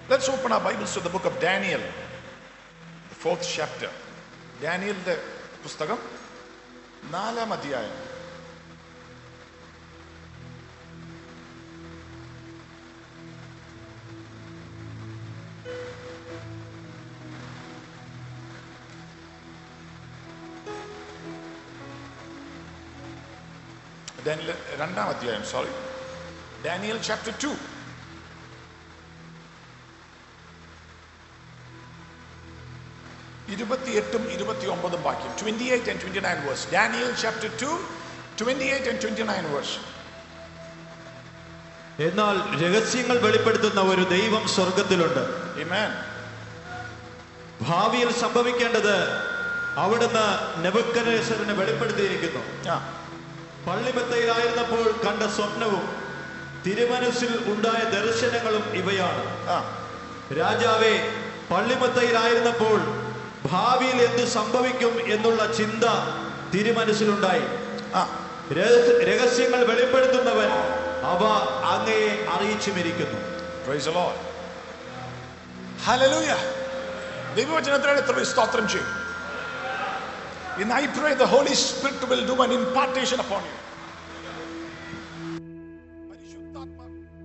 Let's open our Bibles to the book of Daniel, the fourth chapter. ഡാനിയലിന്റെ പുസ്തകം നാലാം അധ്യായം Daniel രണ്ടാം അധ്യായം സോറി ഡാനിയൽ ചാപ്റ്റർ ടു ഇരുപത്തിയെട്ടും ഇരുപത്തി ഒമ്പതും വാക്യം twenty eight and twenty nine verse Daniel chapter two twenty eight and twenty nine verse എന്നാൽ രഹസ്യങ്ങൾ വെളിപ്പെടുത്തുന്ന ഒരു ദൈവം സ്വർഗത്തിലുണ്ട് Amen. ഭാവിയിൽ സംഭവിക്കേണ്ടത് അവിടുന്ന് നെബുക്കനേശ്വരന് വെളിപ്പെടുത്തിയിരിക്കുന്നു ആ പള്ളിമെത്തയിലായിരുന്നപ്പോൾ കണ്ട സ്വപ്നവും തിരുമനസ്സിൽ ഉണ്ടായ ദർശനങ്ങളും ഇവയാണ് ആ രാജാവേ പള്ളിമെത്തയിലായിരുന്നപ്പോൾ ഭാവിയിൽ എന്തു സംഭവിക്കും എന്നുള്ള ചിന്ത തിരുമനസ്സിലുണ്ടായി ആ രഹസ്യ- രഹസ്യങ്ങൾ വെളിപ്പെടുത്തുന്നവൻ അവ അങ്ങയെ അറിയിച്ചുമിരിക്കുന്നു Praise the Lord. Hallelujah. ദൈവവചനത്തിനാണ് എത്ര പേര് സ്തോത്രം ചെയ്യും ഇന്ന് I pray the Holy Spirit will do an impartation upon you പരിശുദ്ധാത്മാ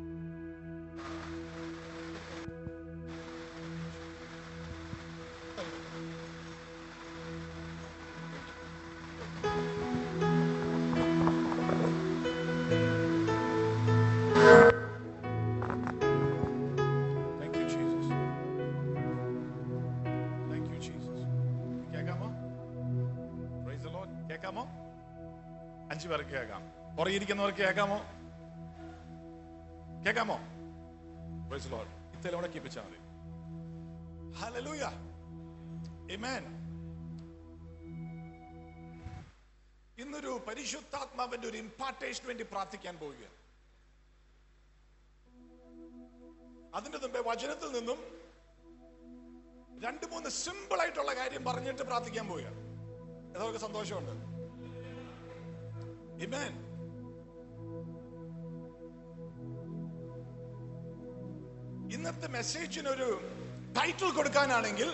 Thank you, Jesus. Thank you, Jesus. കേൾക്കാമോ Praise the Lord. കേൾക്കാമോ അഞ്ചു പേർക്ക് കേൾക്കാം പുറകിരിക്കുന്നവർക്ക് കേൾക്കാമോ കേൾക്കാമോ Praise the Lord. ഇത്തലോടെ കേൾപ്പിച്ചാൽ മതി Hallelujah. Amen. ഇന്നൊരു പരിശുദ്ധാത്മാവിന്റെ ഒരു ഇമ്പാർട്ടേഷന് വേണ്ടി പ്രാർത്ഥിക്കാൻ പോവുകയാണ് അതിന്റെ മുമ്പേ വചനത്തിൽ നിന്നും രണ്ട് മൂന്ന് സിമ്പിൾ ആയിട്ടുള്ള കാര്യം പറഞ്ഞിട്ട് പ്രാർത്ഥിക്കാൻ പോവുക അതൊക്കെ സന്തോഷമുണ്ട് Amen. ഇന്നത്തെ മെസ്സേജിന് ഒരു ടൈറ്റിൽ കൊടുക്കാനാണെങ്കിൽ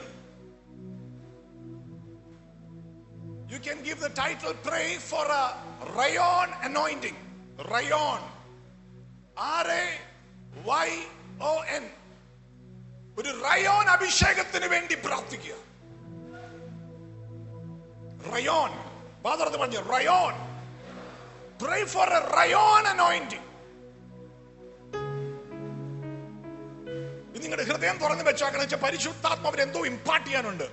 you can give the title pray for a rayon anointing rayon R A Y O N ഒരു റയോൺ അഭിഷേകത്തിന് വേണ്ടി പ്രാർത്ഥിക്കുക റയോൺ ഫാദർ പറഞ്ഞു rayon pray for a rayon anointing നിങ്ങളുടെ ഹൃദയം തുറന്നു വെച്ചാക്കണം വെച്ചാൽ പരിശുദ്ധാത്മാവിന് എന്തോ ഇമ്പാർട്ട് ചെയ്യാനുണ്ട്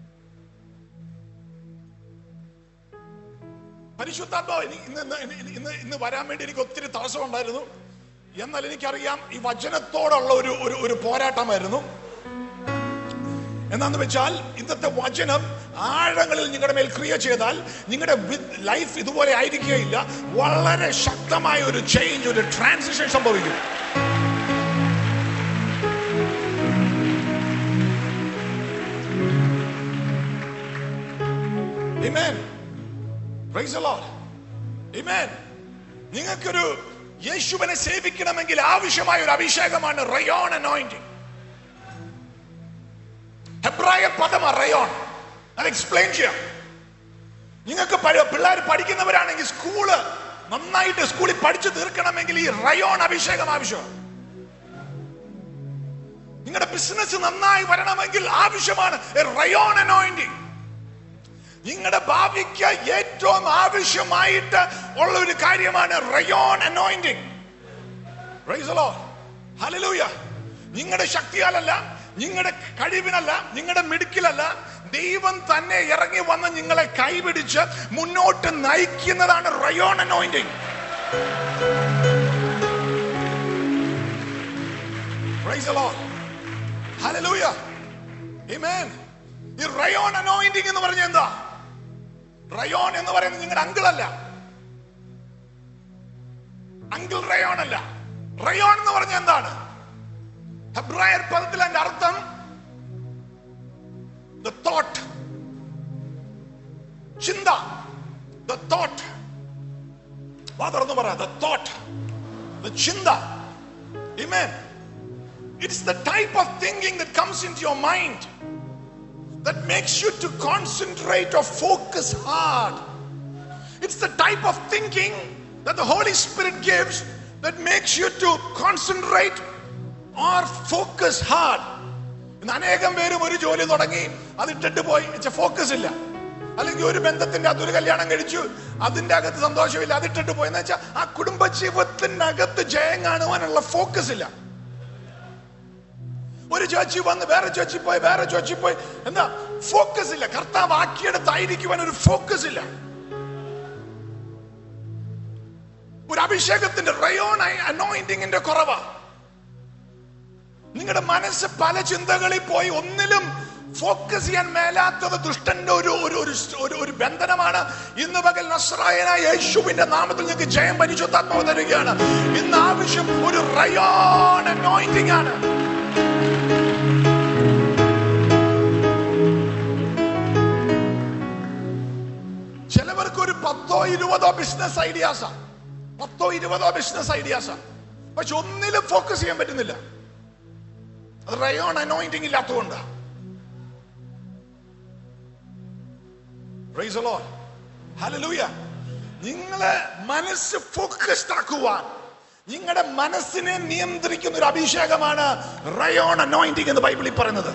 പരിശുദ്ധാത്മാവ് ഇനി ഇന്ന് ഇന്ന് ഇന്ന് ഇന്ന് ഇന്ന് വരാൻ വേണ്ടി എനിക്ക് ഒത്തിരി തടസ്സം ഉണ്ടായിരുന്നു എന്നാൽ എനിക്കറിയാം ഈ വചനത്തോടുള്ള ഒരു ഒരു ഒരു പോരാട്ടമായിരുന്നു എന്നാന്ന് വെച്ചാൽ ഇന്നത്തെ വചനം ആഴങ്ങളിൽ നിങ്ങളുടെ മേൽ ക്രിയ ചെയ്താൽ നിങ്ങളുടെ ലൈഫ് ഇതുപോലെ ആയിരിക്കുകയില്ല വളരെ ശക്തമായ ഒരു ചേഞ്ച് ഒരു ട്രാൻസിഷൻ സംഭവിക്കും Amen. Praise the Lord. Amen. നിങ്ങൾക്കൊരു യേശുവിനെ സേവിക്കണമെങ്കിൽ ആവശ്യമായ ഒരു അഭിഷേകമാണ് റയോൺ അനോയിന്റിങ് ഹെബ്രായ പദം റയോൺ അത് എക്സ്പ്ലെയിൻ ചെയ്യാം നിങ്ങൾക്ക് പിള്ളേർ പഠിക്കുന്നവരാണെങ്കിൽ സ്കൂള് നന്നായിട്ട് സ്കൂളിൽ പഠിച്ചു തീർക്കണമെങ്കിൽ ഈ റയോൺ അഭിഷേകം ആവശ്യമാണ് നിങ്ങളുടെ ബിസിനസ് നന്നായി വരണമെങ്കിൽ ആവശ്യമാണ് റയോൺ അനോയിന്റിങ് നിങ്ങളുടെ ഭാവിക്ക് ഏറ്റവും ആവശ്യമായിട്ട് ഉള്ള ഒരു കാര്യമാണ് റയോൺ അനോയിന്റിങ് ഹലലൂയ നിങ്ങളുടെ ശക്തിയാലല്ല നിങ്ങളുടെ കഴിവിനല്ല നിങ്ങളുടെ മിടുക്കിലല്ല ദൈവം തന്നെ ഇറങ്ങി വന്ന് നിങ്ങളെ കൈപിടിച്ച് മുന്നോട്ട് നയിക്കുന്നതാണ് rayon anointing Praise the Lord. Hallelujah. Amen. ഈ റയോൺ അനോയിന്റിങ് എന്ന് പറഞ്ഞ എന്താ റയോൺ എന്ന് പറയുന്നത് നിങ്ങളുടെ അങ്കിൾ അല്ല അങ്കിൾ റയോൺ അല്ല റയോൺ എന്ന് പറഞ്ഞ എന്താണ് ഹെബ്രായർ പദത്തിൽ അതിന്റെ അർത്ഥം the thought ചിന്ത the thought വാ തുറന്ന് പറ the thought the ചിന്ത Amen. It's the type of thinking that comes into your mind that makes you to concentrate or focus hard. It's the type of thinking that the Holy Spirit gives that makes you to concentrate or focus hard. ഇന്ന് അനേകം പേരും ഒരു ജോലി തുടങ്ങി അതിട്ടിട്ട് പോയി focus ഇല്ല അല്ലെങ്കിൽ ഒരു ബന്ധത്തിന്റെ അകത്ത് ഒരു കല്യാണം കഴിച്ചു അതിന്റെ അകത്ത് സന്തോഷമില്ല അതിട്ടിട്ട് പോയി എന്ന് വെച്ചാൽ ആ കുടുംബജീവിതത്തിന്റെ അകത്ത് ജയം കാണുവാനുള്ള ഫോക്കസ് ഇല്ല ഒരു ചേച്ചി വന്ന് വേറെ ചേച്ചി പോയി വേറെ ചേച്ചി പോയി എന്താ ഫോക്കസ് ഇല്ല കർത്താവ് ആക്കിയെടുത്തായിരിക്കുവാൻ ഒരു ഫോക്കസ് ഇല്ല ഒരു അഭിഷേകത്തിന്റെ റയോണായി അനോയിന്റിങ്ങിന്റെ കുറവാ നിങ്ങളുടെ മനസ്സ് പല ചിന്തകളിൽ പോയി ഒന്നിലും ഫോക്കസ് ചെയ്യാൻ മേലാത്തത് ദുഷ്ടന്റെ ഒരു ഒരു ഒരു ഒരു ഒരു ബന്ധനമാണ് ഇന്ന് പകൽ നസ്രായനായ യേശുവിന്റെ നാമത്തിൽ നിങ്ങൾക്ക് ജയം പരിശുദ്ധാത്മാവ് തരികയാണ് ഇന്ന് ആവശ്യം ഒരു റയോൺ അനോയിന്റിംഗ് ആണ് ചിലവർക്ക് ഒരു പത്തോ ഇരുപതോ ബിസിനസ് ഐഡിയാസാ പത്തോ ഇരുപതോ ബിസിനസ് ഐഡിയാസാ പക്ഷെ ഒന്നിലും ഫോക്കസ് ചെയ്യാൻ പറ്റുന്നില്ല അത് റയോൺ അനോയിന്റിംഗ് ഇല്ലാത്തതുകൊണ്ടാ Praise the Lord. Hallelujah. നിങ്ങളെ മനസ്സ് ഫോക്കസ്ഡ് ആക്കുവാൻ നിങ്ങളുടെ മനസ്സിനെ നിയന്ത്രിക്കുന്ന ഒരു അഭിഷേകമാണ് റയോൺ അനോയിന്റിംഗ് എന്ന് ബൈബിളിൽ പറയുന്നത്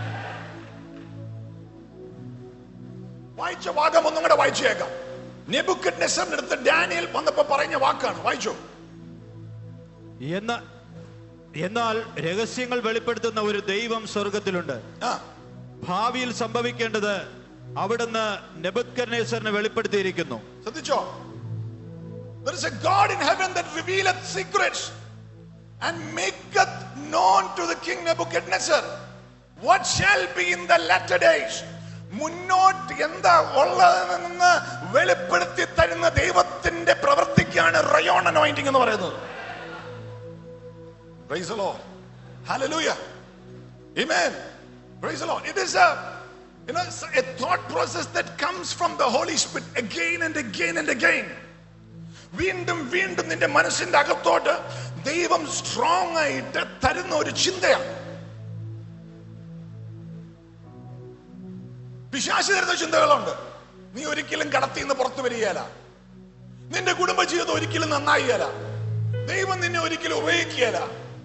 വായിച്ച ഭാഗം ഒന്നും കൂടെ വായിച്ചേക്കാം നെബുക്കറ്റ് നെസറിന്റെ അടുത്ത് ഡാനിയൽ വന്നപ്പോ പറഞ്ഞ വാക്കാണ് വായിച്ചോ എന്ന എന്നാൽ രഹസ്യങ്ങൾ വെളിപ്പെടുത്തുന്ന ഒരു ദൈവം സ്വർഗത്തിലുണ്ട് ആ ഭാവിയിൽ സംഭവിക്കേണ്ടത് അവിടുന്ന് നെബുക്കർനേസറിന് വെളിപ്പെടുത്തിയിരിക്കുന്നു ശ്രദ്ധിച്ചോ There is a God in heaven that revealeth secrets and maketh known to the king Nebuchadnezzar what shall be in the latter days. മുന്നോട്ട് എന്താ ഉള്ളതെന്ന് വെളിപ്പെടുത്തി തരുന്ന ദൈവത്തിന്റെ പ്രവൃത്തിക്കാണ് റയോൺ അനോയിന്റിംഗ് എന്ന് പറയുന്നത് Praise the Lord. Hallelujah. Amen. Praise the Lord. It is a you know it's a thought process that comes from the Holy Spirit again and again and again. വീണ്ടും വീണ്ടും നിന്റെ മനസ്സിന്റെ അകത്തോട്ട് ദൈവം സ്ട്രോങ് ആയിട്ട് തരുന്ന ഒരു ചിന്തയാണ് പിശാശി തരുന്ന ചിന്തകളുണ്ട് നീ ഒരിക്കലും കടത്തിൽ നിന്ന് പുറത്തു വരികയല്ല നിന്റെ കുടുംബജീവിതം ഒരിക്കലും നന്നായില്ല ദൈവം നിന്നെ ഒരിക്കലും ഉപയോഗിക്കുകയല്ല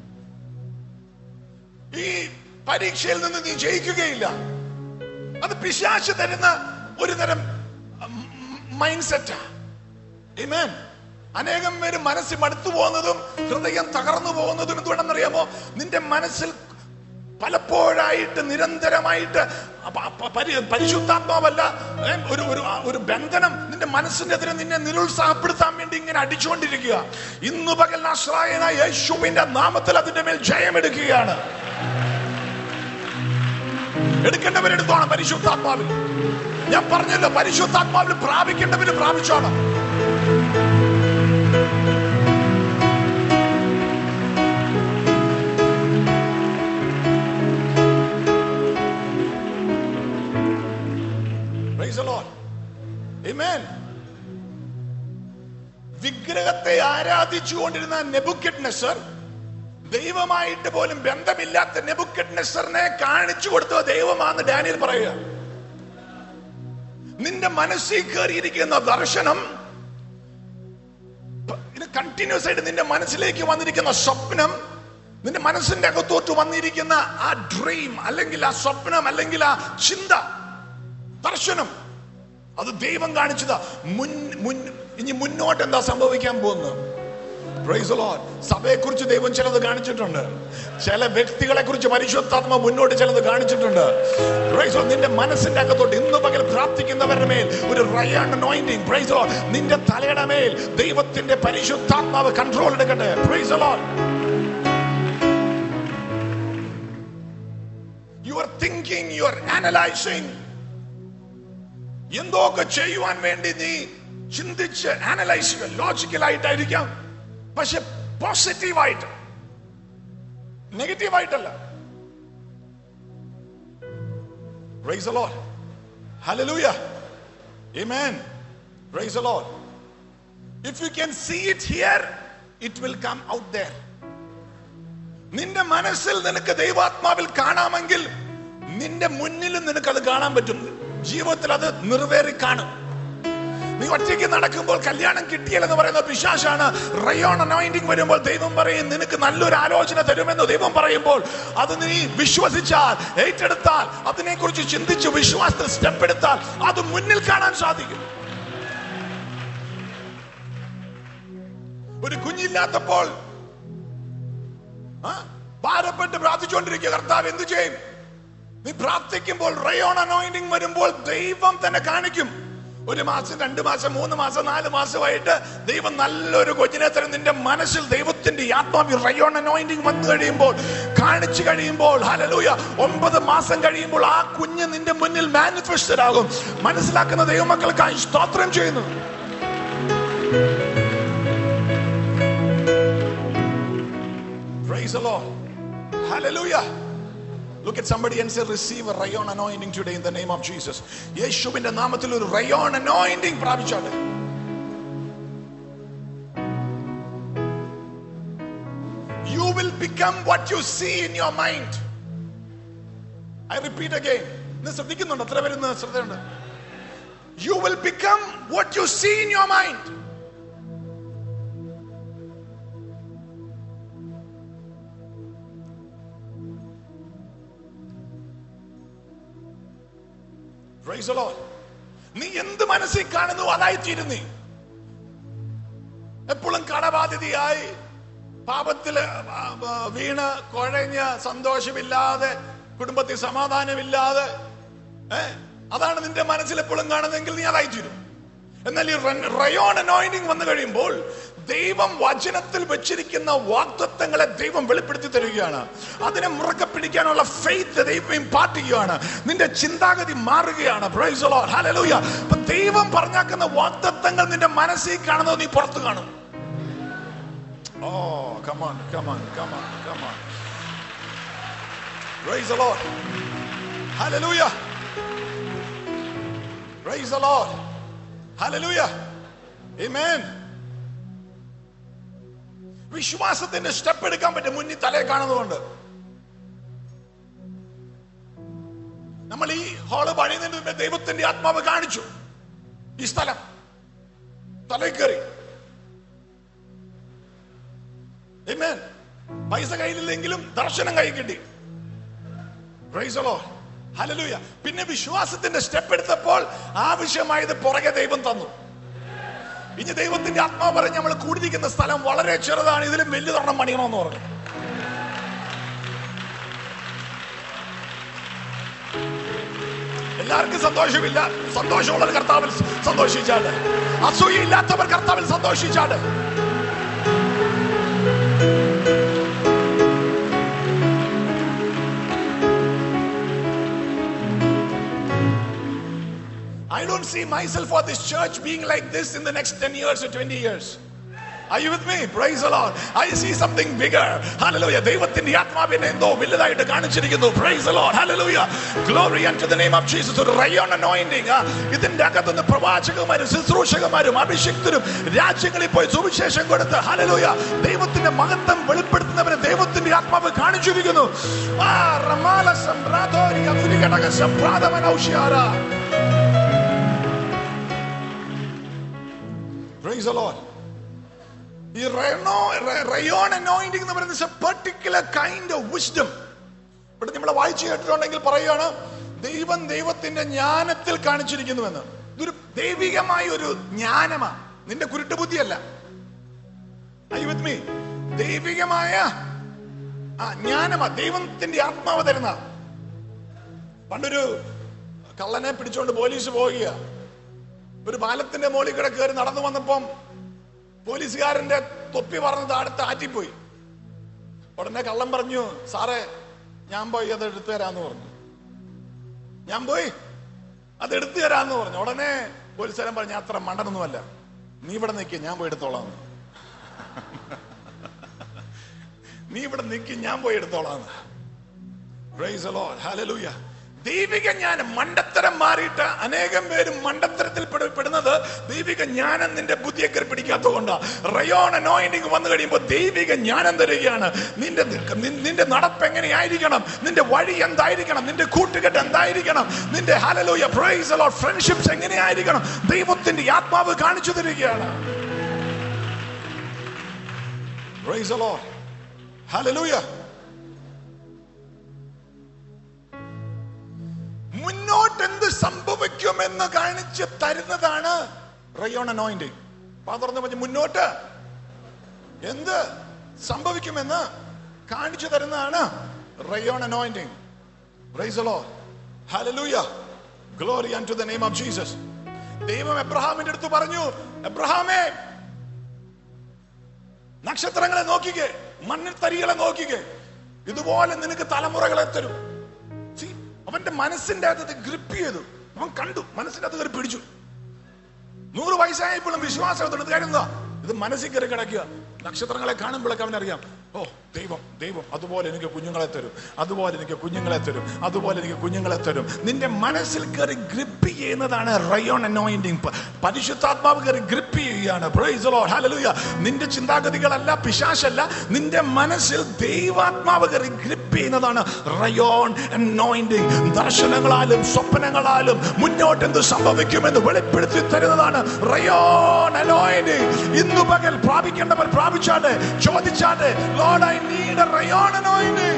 ഈ പരീക്ഷയിൽ നിന്ന് നീ ജയിക്കുകയില്ല അത് പിശാശ് തരുന്ന ഒരു തരം മൈൻഡ് സെറ്റാ Amen. അനേകം പേര് മനസ്സിൽ മടുത്തു പോകുന്നതും ഹൃദയം തകർന്നു പോകുന്നതും എന്തുകൊണ്ടെന്നറിയാമോ നിന്റെ മനസ്സിൽ പലപ്പോഴായിട്ട് നിരന്തരമായിട്ട് പ- പ- പരി- പരിശുദ്ധാത്മാവല്ല ഏ, ഒരു ഒരു ഒരു ബന്ധനം നിന്റെ മനസ്സിനെതിരെ നിന്നെ നിരുത്സാഹപ്പെടുത്താൻ വേണ്ടി ഇങ്ങനെ അടിച്ചുകൊണ്ടിരിക്കുക ഇന്ന് പകൽ നസ്രായന യേശുവിന്റെ നാമത്തിൽ അതിന്റെ മേൽ ജയമെടുക്കുകയാണ് എടുക്കേണ്ടവരെടുത്തോണം പരിശുദ്ധാത്മാവിൽ ഞാൻ പറഞ്ഞല്ലോ പരിശുദ്ധാത്മാവിൽ പ്രാപിക്കേണ്ടവര് പ്രാപിച്ചോണം Praise the Lord. Amen. വിഗ്രഹത്തെ ആരാധിച്ചുകൊണ്ടിരുന്ന നെബുക്കറ്റ് നെസർ ദൈവമായിട്ട് പോലും ബന്ധമില്ലാത്ത നെബുക്കറ്റ് നെസറിനെ കാണിച്ചു കൊടുത്ത ദൈവമാണെന്ന് ഡാനിയൽ പറയുക നിന്റെ മനസ്സിൽ കയറിയിരിക്കുന്ന ദർശനം കണ്ടിന്യൂസ് ആയിട്ട് നിന്റെ മനസ്സിലേക്ക് വന്നിരിക്കുന്ന സ്വപ്നം നിന്റെ മനസ്സിന്റെ അകത്തോട്ട് വന്നിരിക്കുന്ന ആ ഡ്രീം അല്ലെങ്കിൽ ആ സ്വപ്നം അല്ലെങ്കിൽ ആ ചിന്ത ദർശനം അത് ദൈവം കാണിച്ചതാ മുൻ മുൻ ഇനി മുന്നോട്ട് എന്താ സംഭവിക്കാൻ പോകുന്നത് Praise the Lord. സഭയെക്കുറിച്ച് ദൈവം ചിലത് കാണിച്ചിട്ടുണ്ട് ചില വ്യക്തികളെ കുറിച്ച് പരിശുദ്ധാത്മ മുന്നോട്ട് ചിലത് കാണിച്ചിട്ടുണ്ട് Praise the Lord. നിന്റെ മനസ്സിന്റെ അകത്തോട്ട് ഇന്ന് പകൽ പ്രാർത്ഥിക്കുന്നവരുടെ മേൽ ഒരു rayon anointing. Praise the Lord. നിന്റെ തലയുടെ മേൽ ദൈവത്തിന്റെ പരിശുദ്ധാത്മാവ് കൺട്രോൾ എടുക്കട്ടെ Praise the Lord. You are thinking, you are analyzing. എന്തൊക്കെ ചെയ്യുവാൻ വേണ്ടി നീ ചിന്തിച്ച് അനലൈസ് ചെയ്യുക ലോജിക്കൽ ആയിട്ടായിരിക്കാം പക്ഷെ പോസിറ്റീവായിട്ട് നെഗറ്റീവായിട്ടല്ല Praise the Lord. Hallelujah. Amen. Praise the Lord. If you can see it here, it will come out there. നിന്റെ മനസ്സിൽ നിനക്ക് ദൈവാത്മാവിൽ കാണാമെങ്കിൽ നിന്റെ മുന്നിലും നിനക്ക് അത് കാണാൻ പറ്റും ജീവിതത്തിൽ അത് നിറവേറി കാണും നീ ഒറ്റയ്ക്ക് നടക്കുമ്പോൾ കല്യാണം കിട്ടിയില്ലെന്ന് പറയുന്ന പിശാശാണ് റയോൺ അനോയിന്റിങ് വരുമ്പോൾ ദൈവം പറയും നിനക്ക് നല്ലൊരു ആലോചന തരുമെന്ന് ദൈവം പറയുമ്പോൾ അത് നീ വിശ്വസിച്ചാൽ ഏറ്റെടുത്താൽ അതിനെക്കുറിച്ച് ചിന്തിച്ച് വിശ്വാസത്തിൽ സ്റ്റെപ്പ് എടുത്താൽ അത് മുന്നിൽ കാണാൻ സാധിക്കും ഒരു കുഞ്ഞില്ലാത്തപ്പോൾ ആ, ഭാരപ്പെട്ട് പ്രാർത്ഥിച്ചുകൊണ്ടിരിക്കുക കർത്താവ് എന്തു ചെയ്യും നീ പ്രാർത്ഥിക്കുമ്പോൾ റയോൺ അനോയിന്റിങ് വരുമ്പോൾ ദൈവം തന്നെ കാണിക്കും ഒരു മാസം രണ്ട് മാസം മൂന്ന് മാസം നാല് മാസമായിട്ട് ദൈവം നല്ലൊരു കൊച്ചിനെ തരും നിന്റെ മനസ്സിൽ ദൈവത്തിന്റെ ഈ ആത്മാവി റയോൺ അനോയിന്റിങ് വന്നു കഴിയുമ്പോൾ കാണിച്ചു കഴിയുമ്പോൾ ഹലലൂയ ഒമ്പത് മാസം കഴിയുമ്പോൾ ആ കുഞ്ഞ് നിന്റെ മുന്നിൽ മാനിഫെസ്റ്റഡ് ആകും മനസ്സിലാക്കുന്ന ദൈവമക്കൾക്കായി സ്തോത്രം ചെയ്യുന്നു Praise the Lord. Hallelujah. Look at somebody and say, receive a rayon anointing today in the name of Jesus. യേശുവിന്റെ നാമത്തിൽ ഒരു rayon anointing പ്രാപിച്ചോട്ടെ You will become what you see in your mind. I repeat again. ഇന്ന് ശ്രദ്ധിക്കുന്നുണ്ട് എത്ര പേര് ഇന്ന് ശ്രദ്ധയുണ്ട് You will become what you see in your mind. Praise the Lord. നീ എന്ത് മനസ്സിൽ കാണുന്നു അതായിത്തീരുന്നീ എപ്പോഴും കടബാധിതയായി പാപത്തില് ആ, ആ, വീണ് കുഴഞ്ഞ് സന്തോഷമില്ലാതെ കുടുംബത്തിൽ സമാധാനമില്ലാതെ ഏ അതാണ് നിന്റെ മനസ്സിൽ എപ്പോഴും കാണുന്നതെങ്കിൽ നീ അതായിത്തീരും എന്നാൽ ഈ റയോൺ അനോയിനിങ് വന്നു കഴിയുമ്പോൾ ദൈവം വചനത്തിൽ വെച്ചിരിക്കുന്ന വാഗ്ദത്വങ്ങളെ ദൈവം വെളിപ്പെടുത്തി തരികയാണ് അതിനെ മുറക്കെ പിടിക്കാനുള്ള ഫെയ്ത്ത് ദൈവം ഇമ്പാർട്ട് ചെയ്യുകയാണ് നിന്റെ ചിന്താഗതി മാറുകയാണ് Praise the Lord. Hallelujah. അപ്പൊ ദൈവം പറഞ്ഞാക്കുന്ന വാഗ്ദത്വങ്ങൾ നിന്റെ മനസ്സിൽ കാണുന്നത് നീ പുറത്ത് കാണും oh come on come on come on come on Praise the Lord. Hallelujah. Praise the Lord. Hallelujah. Amen. വിശ്വാസത്തിന്റെ സ്റ്റെപ്പ് എടുക്കാൻ പറ്റും മുന്നിൽ തലയെ കാണുന്നതുകൊണ്ട് നമ്മൾ ഈ ഹാള് പണിയുന്നതിന് മുമ്പേ ദൈവത്തിന്റെ ആത്മാവ് കാണിച്ചു ഈ സ്ഥലം തലയിൽ കയറി Amen. പൈസ കയ്യിലില്ലെങ്കിലും ദർശനം കൈ കിട്ടി Praise the Lord. Hallelujah. പിന്നെ വിശ്വാസത്തിന്റെ സ്റ്റെപ്പ് എടുത്തപ്പോൾ ആവശ്യമായത് പുറകെ ദൈവം തന്നു ഇനി ദൈവത്തിന്റെ ആത്മാവ് പറഞ്ഞ് നമ്മൾ കൂടിയിരിക്കുന്ന സ്ഥലം വളരെ ചെറുതാണ് ഇതിലും വലിയതൊരെണ്ണം പണിയണമെന്ന് പറഞ്ഞു എല്ലാവർക്കും സന്തോഷമില്ല സന്തോഷമുള്ളവർ കർത്താവിൽ സന്തോഷിച്ചാട് അസൂയയില്ലാത്തവർ കർത്താവിൽ സന്തോഷിച്ചാട് I don't see myself or this church being like this in the next 10 years or 20 years. Are you with me? Praise the Lord. I see something bigger. Hallelujah. ദൈവത്തിന്റെ ആത്മാവിനെ എന്തോ വലുതായിട്ട് കാണിച്ചിരിക്കുന്നു. Praise the Lord. Hallelujah. Glory unto the name of Jesus. ഒരു rayon anointing. ആ, ഇതിന്റെ അകത്തുനിന്ന് പ്രവാചകന്മാരും ശുശ്രൂഷകന്മാരും അഭിഷിക്തരും രാജ്യങ്ങളിൽ പോയി സുവിശേഷം കൊടുത്ത് ഹലലൂയ ദൈവത്തിന്റെ മഹത്വം വെളിപ്പെടുത്തുന്നവരെ ദൈവത്തിന്റെ ആത്മാവ് കാണിച്ചിരിക്കുന്നു ആ, റമാല സംഭ്രാതോരി അതുലികടക സംഭ്രാതമനൗഷ്യാര. Praise the Lord. ഈ റെനോ റയോൺ അനോയിന്റിംഗ് എന്ന് പറയുന്നത് പെർട്ടിക്കുലർ കൈൻഡ് ഓഫ് വിസ്ഡം ഇവിടെ നമ്മൾ വായിച്ചു കേട്ടിട്ടുണ്ടെങ്കിൽ പറയുകയാണ് ദൈവം ദൈവത്തിന്റെ ജ്ഞാനത്തിൽ കാണിച്ചിരിക്കുന്നുവെന്ന് ഇതൊരു ദൈവികമായ ഒരു ജ്ഞാനമാണ് നിന്റെ കുരുട്ടുബുദ്ധിയല്ല Are you with me? ദൈവികമായ ആ ജ്ഞാനമാ ദൈവത്തിന്റെ ആത്മാവ് തരുന്ന പണ്ടൊരു കള്ളനെ പിടിച്ചോണ്ട് പോലീസ് പോവുക ഒരു പാലത്തിന്റെ മുകളിൽ കൂടെ കയറി നടന്നു വന്നപ്പം പോലീസുകാരന്റെ തൊപ്പി പറഞ്ഞത് അടുത്ത് ആറ്റിപ്പോയി ഉടനെ കള്ളൻ പറഞ്ഞു സാറേ ഞാൻ പോയി അത് എടുത്തു തരാന്ന് പറഞ്ഞു ഞാൻ പോയി അത് എടുത്തു തരാന്ന് പറഞ്ഞു ഉടനെ പോലീസുകാരൻ പറഞ്ഞു "ഞാൻ അത്ര മണ്ടനൊന്നുമല്ല നീ ഇവിടെ നിൽക്കുക ഞാൻ പോയി എടുത്തോളാം എന്ന്." നീ ഇവിടെ നിൽക്കും ഞാൻ പോയി എടുത്തോളാം എന്ന്. Praise the Lord. Hallelujah. ദൈവിക ജ്ഞാനം മണ്ടത്തരം മാറിയിട്ട് അനേകം പേരും മണ്ടത്തരത്തിൽ പെട- പെടുന്നത് ദൈവിക ജ്ഞാനം നിന്റെ ബുദ്ധിയെ കയറി പിടിക്കാത്തതുകൊണ്ട് റയോൺ അനോയിന്റിങ് വന്നു കഴിയുമ്പോൾ ദൈവിക ജ്ഞാനം തരികയാണ് നിന്റെ നി- നിന്റെ നടപ്പ് എങ്ങനെയായിരിക്കണം നിന്റെ വഴി എന്തായിരിക്കണം നിന്റെ കൂട്ടുകെട്ട് എന്തായിരിക്കണം നിന്റെ ഹലലൂയ പ്രൈസ് ഫ്രണ്ട്ഷിപ്സ് എങ്ങനെയായിരിക്കണം ദൈവത്തിന്റെ ആത്മാവ് കാണിച്ചു തരികയാണ് Praise the Lord. Hallelujah. മുന്നോട്ട് എന്ത് സംഭവിക്കുമെന്ന് കാണിച്ച് തരുന്നതാണ് റയോൺ അനോയിന്റിങ് പാതുറന്ന് പറഞ്ഞു മുന്നോട്ട് എന്ത് സംഭവിക്കുമെന്ന് കാണിച്ചു തരുന്നതാണ് rayon anointing praise Lord hallelujah glory to the name of Jesus ദൈവം എബ്രഹാമിന്റെ അടുത്ത് പറഞ്ഞു എബ്രഹാമേ നക്ഷത്രങ്ങളെ നോക്കിക്കേ മണ്ണിൽ തരികളെ നോക്കിക്കേ ഇതുപോലെ നിനക്ക് തലമുറകളെ തരും See, അവന്റെ മനസ്സിന്റെ അകത്ത് ഗ്രിപ്പ് ചെയ്തു അവൻ കണ്ടു മനസ്സിന്റെ അകത്ത് കയറി പിടിച്ചു നൂറ് വയസ്സായപ്പോഴും വിശ്വാസം കാര്യം എന്താ ഇത് മനസ്സിൽ കയറി കിടക്കുക നക്ഷത്രങ്ങളെ കാണുമ്പോഴൊക്കെ അവനറിയാം ഓ ദൈവം ദൈവം അതുപോലെ എനിക്ക് കുഞ്ഞുങ്ങളെ തരും അതുപോലെ എനിക്ക് കുഞ്ഞുങ്ങളെ തരും അതുപോലെ എനിക്ക് കുഞ്ഞുങ്ങളെ തരും നിന്റെ മനസ്സിൽ കയറി ഗ്രിപ്പ് ചെയ്യുന്നതാണ് റയോൺ അനോയിന്റിങ് പരിശുദ്ധാത്മാവ് കയറി ഗ്രിപ്പ് ചെയ്യുകയാണ് Praise the Lord. Hallelujah. നിന്റെ ചിന്താഗതികളല്ല പിശാശല്ല നിന്റെ മനസ്സിൽ ദൈവാത്മാവ് കയറി ഗ്രിപ്പ് ചെയ്യുന്നതാണ് റയോൺ അനോയിന്റിങ് ദർശനങ്ങളാലും സ്വപ്നങ്ങളാലും മുന്നോട്ട് എന്ത് സംഭവിക്കുമെന്ന് വെളിപ്പെടുത്തി തരുന്നതാണ് റയോൺ അനോയിന്റിങ് ഇന്നു പകൽ പ്രാപിക്കേണ്ടവർ പ്രാപിച്ചാട്ടെ ചോദിച്ചാട്ടെ Lord I need rayon anointing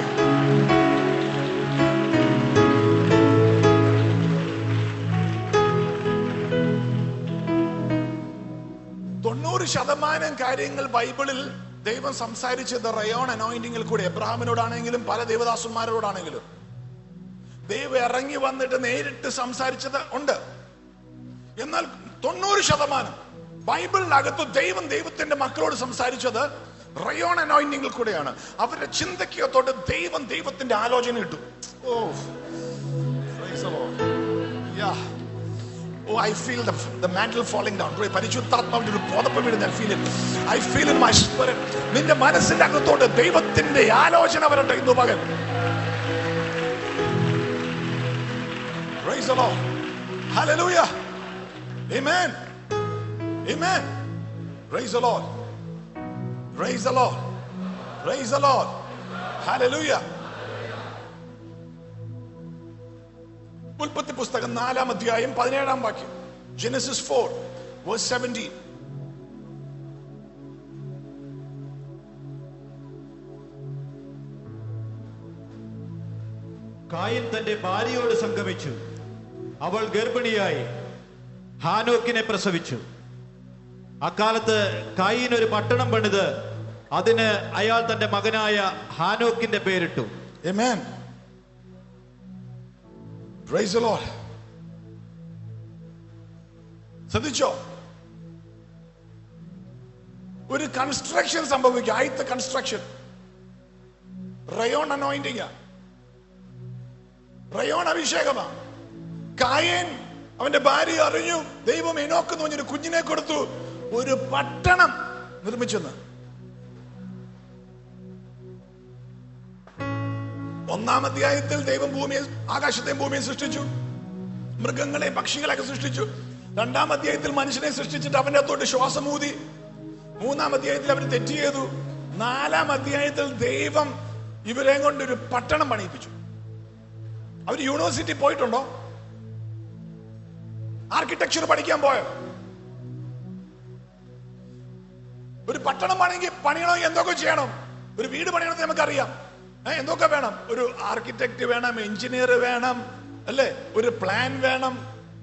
തൊണ്ണൂറ് ശതമാനം കാര്യങ്ങൾ ബൈബിളിൽ ദൈവം സംസാരിച്ചത് റയോൺ അനോയിന്റിങ്ങിൽ കൂടി എബ്രഹാമിനോടാണെങ്കിലും പല ദേവദാസന്മാരോടാണെങ്കിലും ദൈവം ഇറങ്ങി വന്നിട്ട് നേരിട്ട് സംസാരിച്ചത് ഉണ്ട് എന്നാൽ തൊണ്ണൂറ് ശതമാനം ബൈബിളിനകത്ത് ദൈവം ദൈവത്തിന്റെ മക്കളോട് സംസാരിച്ചത് റയോൺ അനോയിന്റിങ്ങിൽ കൂടെയാണ് അവരുടെ ചിന്തയ്ക്കകത്തോട്ട് ദൈവം ദൈവത്തിന്റെ ആലോചന ഇട്ടു ഓ Praise the Lord. Yeah. Oh, I feel the, the mantle falling down. Pray, പരിശുദ്ധാത്മാവിന്റെ ഒരു പുതപ്പ് വീഴുന്ന I feel it. I feel in my spirit. നിന്റെ മനസ്സിന്റെ അകത്തോട്ട് ദൈവത്തിന്റെ ആലോചന വരട്ടെ ഇന്ന് പകൽ Praise the Lord. Hallelujah. Amen. Amen. Praise the Lord. Praise the Lord. Praise the Lord. Hallelujah. ഉൽപ്പത്തി പുസ്തകം നാലാം അധ്യായം പതിനേഴാം വാക്യം ജെനസിസ് ഫോർ വേഴ്സ് സെവൻറ്റീൻ കായൻ തന്റെ ഭാര്യയോട് സംഗമിച്ചു അവൾ ഗർഭിണിയായി ഹാനോക്കിനെ പ്രസവിച്ചു അക്കാലത്ത് കായിൻ ഒരു പട്ടണം പണിത് അതിന് അയാൾ തന്റെ മകനായ ഹാനോക്കിന്റെ പേരിട്ടു Amen. Praise the Lord. ശ്രദ്ധിച്ചോ ഒരു കൺസ്ട്രക്ഷൻ സംഭവിക്കും ആദ്യത്തെ കൺസ്ട്രക്ഷൻ റയോൺ അനോയിന്റിങ് റയോൺ അഭിഷേകമാ കായൻ അവന്റെ ഭാര്യ അറിഞ്ഞു ദൈവം എനോക്ക് എന്ന് പറഞ്ഞൊരു കുഞ്ഞിനെ കൊടുത്തു ഒരു പട്ടണം നിർമ്മിച്ചെന്ന് ഒന്നാം അധ്യായത്തിൽ ദൈവം ഭൂമിയെ ആകാശത്തെയും ഭൂമിയെ സൃഷ്ടിച്ചു മൃഗങ്ങളെ പക്ഷികളെയൊക്കെ സൃഷ്ടിച്ചു രണ്ടാം അധ്യായത്തിൽ മനുഷ്യനെ സൃഷ്ടിച്ചിട്ട് അവന്റെ അകത്തോട്ട് ശ്വാസം ഊതി മൂന്നാം അധ്യായത്തിൽ അവർ തെറ്റ് ചെയ്തു നാലാം അധ്യായത്തിൽ ദൈവം ഇവരെ കൊണ്ട് ഒരു പട്ടണം പണിയിപ്പിച്ചു അവർ യൂണിവേഴ്സിറ്റി പോയിട്ടുണ്ടോ ആർക്കിടെക്ചർ പഠിക്കാൻ പോയോ ഒരു പട്ടണം പണിയെങ്കിൽ പണിയണമെങ്കിൽ എന്തൊക്കെ ചെയ്യണം ഒരു വീട് പണിയണമെന്ന് നമുക്കറിയാം ഏ, എന്തൊക്കെ വേണം ഒരു ആർക്കിടെക്ട് വേണം എഞ്ചിനീയർ വേണം അല്ലേ ഒരു പ്ലാൻ വേണം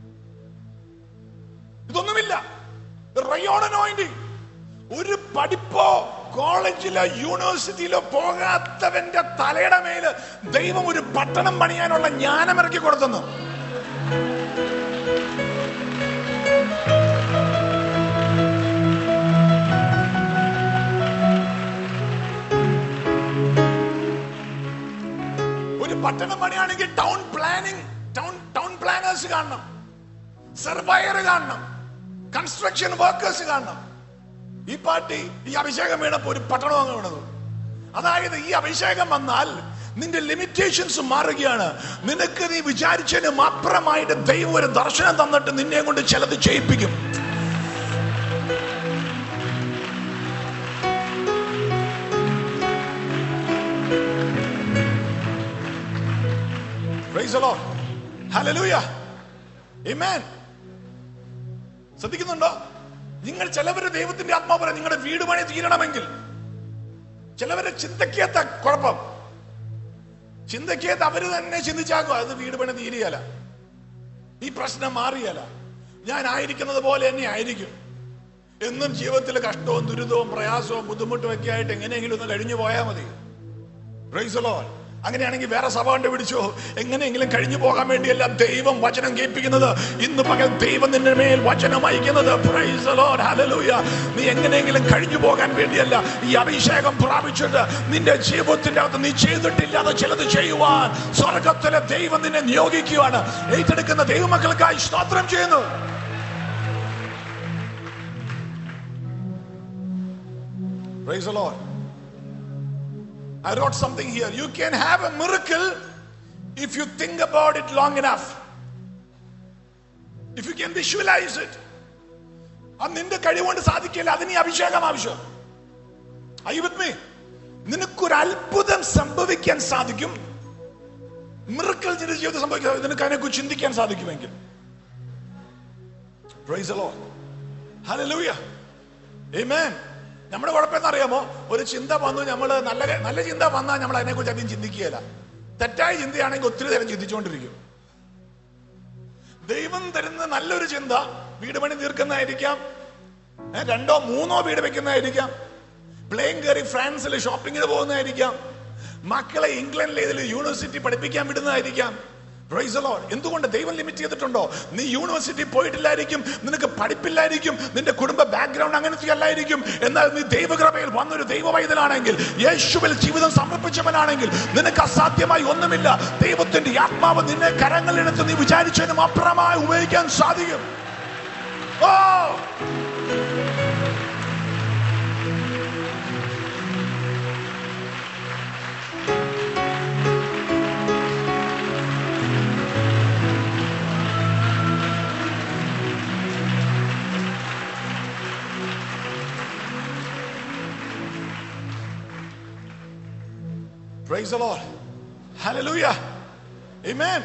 ഇതൊന്നുമില്ല റയോണനോയിന്റ് ഒരു പഠിപ്പോ കോളേജിലോ യൂണിവേഴ്സിറ്റിയിലോ പോകാത്തവന്റെ തലയുടെ മേല് ദൈവം ഒരു പട്ടണം പണിയാനുള്ള ജ്ഞാനം ഇറക്കി കൊടുത്തെന്ന് ഒരു പട്ടണം പണിയാണെങ്കിൽ town planning town town planners കാണണം സർവയർ കാണണം കൺസ്ട്രക്ഷൻ വർക്കേഴ്സ് കാണണം ഈ പാർട്ടി ഈ അഭിഷേകം വീണപ്പോ ഒരു പട്ടണം അങ്ങ് വീണത് അതായത് ഈ അഭിഷേകം വന്നാൽ നിന്റെ ലിമിറ്റേഷൻസ് മാറുകയാണ് നിനക്ക് നീ വിചാരിച്ചതിനും അപ്പുറമായിട്ട് ദൈവം ഒരു ദർശനം തന്നിട്ട് നിന്നെ കൊണ്ട് ചിലത് ചെയ്യിപ്പിക്കും Praise the Lord. Hallelujah. Amen. ശ്രദ്ധിക്കുന്നുണ്ടോ നിങ്ങൾ ചിലവര് ദൈവത്തിന്റെ ആത്മാവ് പറയാം നിങ്ങളുടെ വീട് പണി തീരണമെങ്കിൽ ചിലവരെ ചിന്തയ്ക്കകത്ത കുഴപ്പം ചിന്തയ്ക്കകത്ത് അവര് തന്നെ ചിന്തിച്ചാക്കും അത് വീട് പണി തീരുകയല്ല ഈ പ്രശ്നം മാറിയല്ല ഞാൻ ആയിരിക്കുന്നത് പോലെ തന്നെ ആയിരിക്കും എന്നും ജീവിതത്തിൽ കഷ്ടവും ദുരിതവും പ്രയാസവും ബുദ്ധിമുട്ടും ഒക്കെ ആയിട്ട് എങ്ങനെയെങ്കിലും ഒന്ന് കഴിഞ്ഞു പോയാൽ മതി Praise the Lord. അങ്ങനെയാണെങ്കിൽ വേറെ സഭ കണ്ടുപിടിച്ചോ എങ്ങനെയെങ്കിലും കഴിഞ്ഞു പോകാൻ വേണ്ടിയല്ല ദൈവം വചനം കേൾപ്പിക്കുന്നത് ഇന്ന് പകൽ ദൈവം നിന്റെ മേൽ വചനം അയക്കുന്നത് Praise the Lord. Hallelujah. നീ എങ്ങനെയെങ്കിലും കഴിഞ്ഞു പോകാൻ വേണ്ടിയല്ല ഈ അഭിഷേകം പ്രാപിച്ചിട്ട് നിന്റെ ജീവിതത്തിന്റെ അകത്ത് നീ ചെയ്തിട്ടില്ലാതെ ചിലത് ചെയ്യുവാൻ സ്വർഗത്തിലെ ദൈവം നിന്നെ നിയോഗിക്കുകയാണ് ഏറ്റെടുക്കുന്ന ദൈവമക്കൾക്കായി സ്തോത്രം ചെയ്യുന്നു Praise the Lord. I wrote something here. You can have a miracle if you think about it long enough. If you can visualize it. അത് നിന്റെ കഴിവുകൊണ്ട് സാധിക്കില്ല അതിന് ഈ അഭിഷേകം ആവശ്യം Are you with me? നിനക്കൊരു അത്ഭുതം സംഭവിക്കാൻ സാധിക്കും മിറക്കൽ നിന്റെ ജീവിതത്തിൽ സംഭവിക്കാൻ നിനക്ക് അതിനെക്കുറിച്ച് ചിന്തിക്കാൻ സാധിക്കുമെങ്കിൽ Praise the Lord. Hallelujah. Amen. നമ്മുടെ കുഴപ്പം അറിയാമോ ഒരു ചിന്ത വന്നു നമ്മൾ നല്ല നല്ല ചിന്ത വന്നാൽ നമ്മൾ അതിനെക്കുറിച്ച് അധികം ചിന്തിക്കുകയില്ല തെറ്റായ ചിന്തയാണെങ്കിൽ ഒത്തിരി നേരം ചിന്തിച്ചുകൊണ്ടിരിക്കും ദൈവം തരുന്ന നല്ലൊരു ചിന്ത വീട് പണി തീർക്കുന്നതായിരിക്കാം ഏ, രണ്ടോ മൂന്നോ വീട് വെക്കുന്നതായിരിക്കാം പ്ലെയിൻ കയറി ഫ്രാൻസിൽ ഷോപ്പിങ്ങിന് പോകുന്നതായിരിക്കാം മക്കളെ ഇംഗ്ലണ്ടിലെ ഇതിൽ യൂണിവേഴ്സിറ്റി പഠിപ്പിക്കാൻ വിടുന്നതായിരിക്കാം Praise the Lord. എന്തുകൊണ്ട് ദൈവം ലിമിറ്റ് ചെയ്തിട്ടുണ്ടോ നീ യൂണിവേഴ്സിറ്റി പോയിട്ടില്ലായിരിക്കും നിനക്ക് പഠിപ്പില്ലായിരിക്കും നിന്റെ കുടുംബ ബാക്ക്ഗ്രൗണ്ട് അങ്ങനത്തെ അല്ലായിരിക്കും എന്നാൽ നീ ദൈവകൃപയിൽ വന്നൊരു ദൈവ വൈതലാണെങ്കിൽ യേശുവിൽ ജീവിതം സമർപ്പിച്ചവനാണെങ്കിൽ നിനക്ക് അസാധ്യമായി ഒന്നുമില്ല ദൈവത്തിന്റെ ആത്മാവ് നിന്നെ കരങ്ങളിലെടുത്ത് നീ വിചാരിച്ചതിനും അപ്പുറമായി ഉപയോഗിക്കാൻ സാധിക്കും ഓ Praise the Lord. Hallelujah. Amen.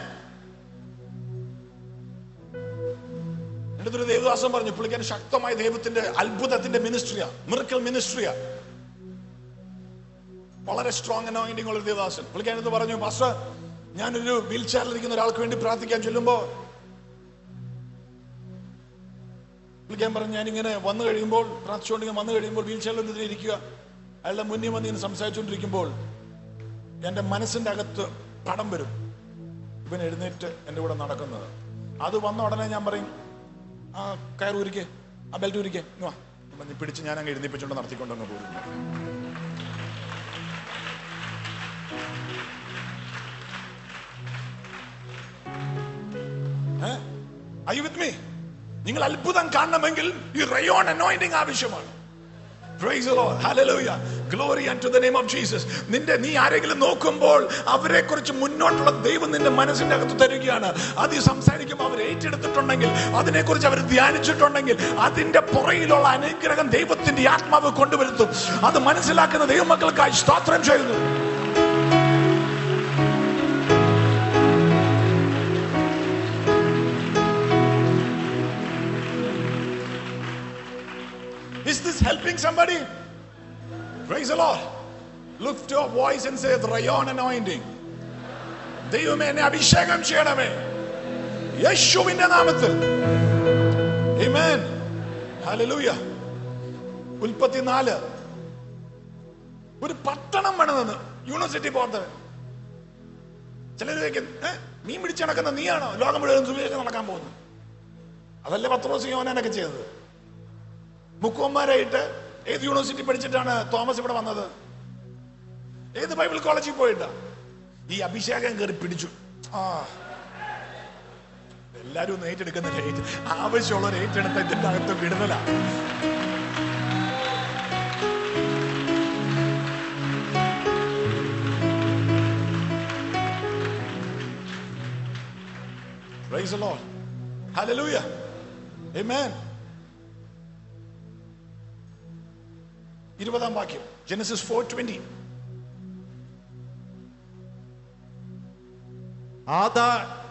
എൻ്റെ അടുത്തൊരു ദേവദാസം പറഞ്ഞു പുള്ളിക്കാരൻ ശക്തമായ ദൈവത്തിന്റെ അത്ഭുതത്തിന്റെ മിനിസ്ട്രിയാ മിറക്കൽ മിനിസ്ട്രിയാ വളരെ സ്ട്രോങ് അനോയിന്റിംഗ് ഉള്ള ഒരു ദേവദാസൻ പുള്ളിക്കാരൻ ഇത് പറഞ്ഞു പാസ്റ്റർ ഞാനൊരു വീൽ ചെയറിലിരിക്കുന്ന ഒരാൾക്ക് വേണ്ടി പ്രാർത്ഥിക്കാൻ ചൊല്ലുമ്പോ പുള്ളിക്കാരൻ പറഞ്ഞു ഞാനിങ്ങനെ വന്നു കഴിയുമ്പോൾ പ്രാർത്ഥിച്ചുകൊണ്ട് ഇങ്ങനെ വന്നു കഴിയുമ്പോൾ വീൽ ചെയറിൽ ഇതിൽ ഇരിക്കുക അയാളുടെ മുന്നിൽ വന്ന് ഇങ്ങനെ സംസാരിച്ചുകൊണ്ടിരിക്കുമ്പോൾ എൻ്റെ മനസ്സിന്റെ അകത്ത് പടം വരും ഇവൻ എഴുന്നേറ്റ് എൻ്റെ കൂടെ നടക്കുന്നത് അത് വന്ന ഉടനെ ഞാൻ പറയും ആ കയർ ഊരിക്കേ ആ ബെൽറ്റ് ഊരിക്കേ ഇങ്ങ് വാ അപ്പം നീ പിടിച്ച് ഞാൻ അങ്ങ് എഴുന്നേപ്പിച്ചുകൊണ്ട് നടത്തിക്കൊണ്ട് അങ്ങ് പോരും ഐ വിത്ത് മീ നിങ്ങൾ അത്ഭുതം കാണണമെങ്കിൽ ഈ റയോൺ അനോയിന്റിങ് ആവശ്യമാണ് Praise the Lord. Hallelujah. Glory unto the name of Jesus. നിന്റെ നീ ആരെങ്കിലും നോക്കുമ്പോൾ അവരെ കുറിച്ച് മുന്നോട്ടുള്ള ദൈവം നിന്റെ മനസ്സിന്റെ അകത്ത് തരികയാണ് അത് ഈ സംസാരിക്കുമ്പോൾ അവർ ഏറ്റെടുത്തിട്ടുണ്ടെങ്കിൽ അതിനെക്കുറിച്ച് അവർ ധ്യാനിച്ചിട്ടുണ്ടെങ്കിൽ അതിന്റെ പുറയിലുള്ള അനുഗ്രഹം ദൈവത്തിന്റെ ആത്മാവ് കൊണ്ടുവരുത്തും അത് മനസ്സിലാക്കുന്ന ദൈവമക്കൾക്കായി സ്തോത്രം ചെയ്യുന്നു Is this helping somebody? Praise the Lord. Lift your voice and say, Rayon anointing. ദൈവമേ എന്നെ അഭിഷേകം ചെയ്യണമേ യേശുവിന്റെ നാമത്തിൽ Amen. Hallelujah. ഉൽപ്പത്തി നാല് ഒരു പട്ടണം വേണമെന്ന് യൂണിവേഴ്സിറ്റി പോകത്ത് ചിലർ ചോദിക്കും "ഏ, മീൻ പിടിച്ച് നടക്കുന്ന നീയാണോ ലോകം മുഴുവൻ സുവിശേഷം നടക്കാൻ പോകുന്നത് അതല്ലേ പത്രോസ് യോനാനൊക്കെ ചെയ്തത് മുക്കുവന്മാരായിട്ട് ഏത് യൂണിവേഴ്സിറ്റി പഠിച്ചിട്ടാണ് തോമസ് ഇവിടെ വന്നത് ഏത് ബൈബിൾ കോളേജിൽ പോയിട്ടാ ഈ അഭിഷേകം കയറി പിടിച്ചു ആ എല്ലാരും ഒന്ന് ഏറ്റെടുക്കുന്നില്ല ഏറ്റ ആവശ്യമുള്ളവർ ഏറ്റെടുത്ത ഇതിന്റെ അകത്ത് വിടുതല Praise the Lord. Hallelujah. Amen. ഇരുപതാം വാക്യം ജനസിസ് ഫോർ ട്വന്റി ആദാ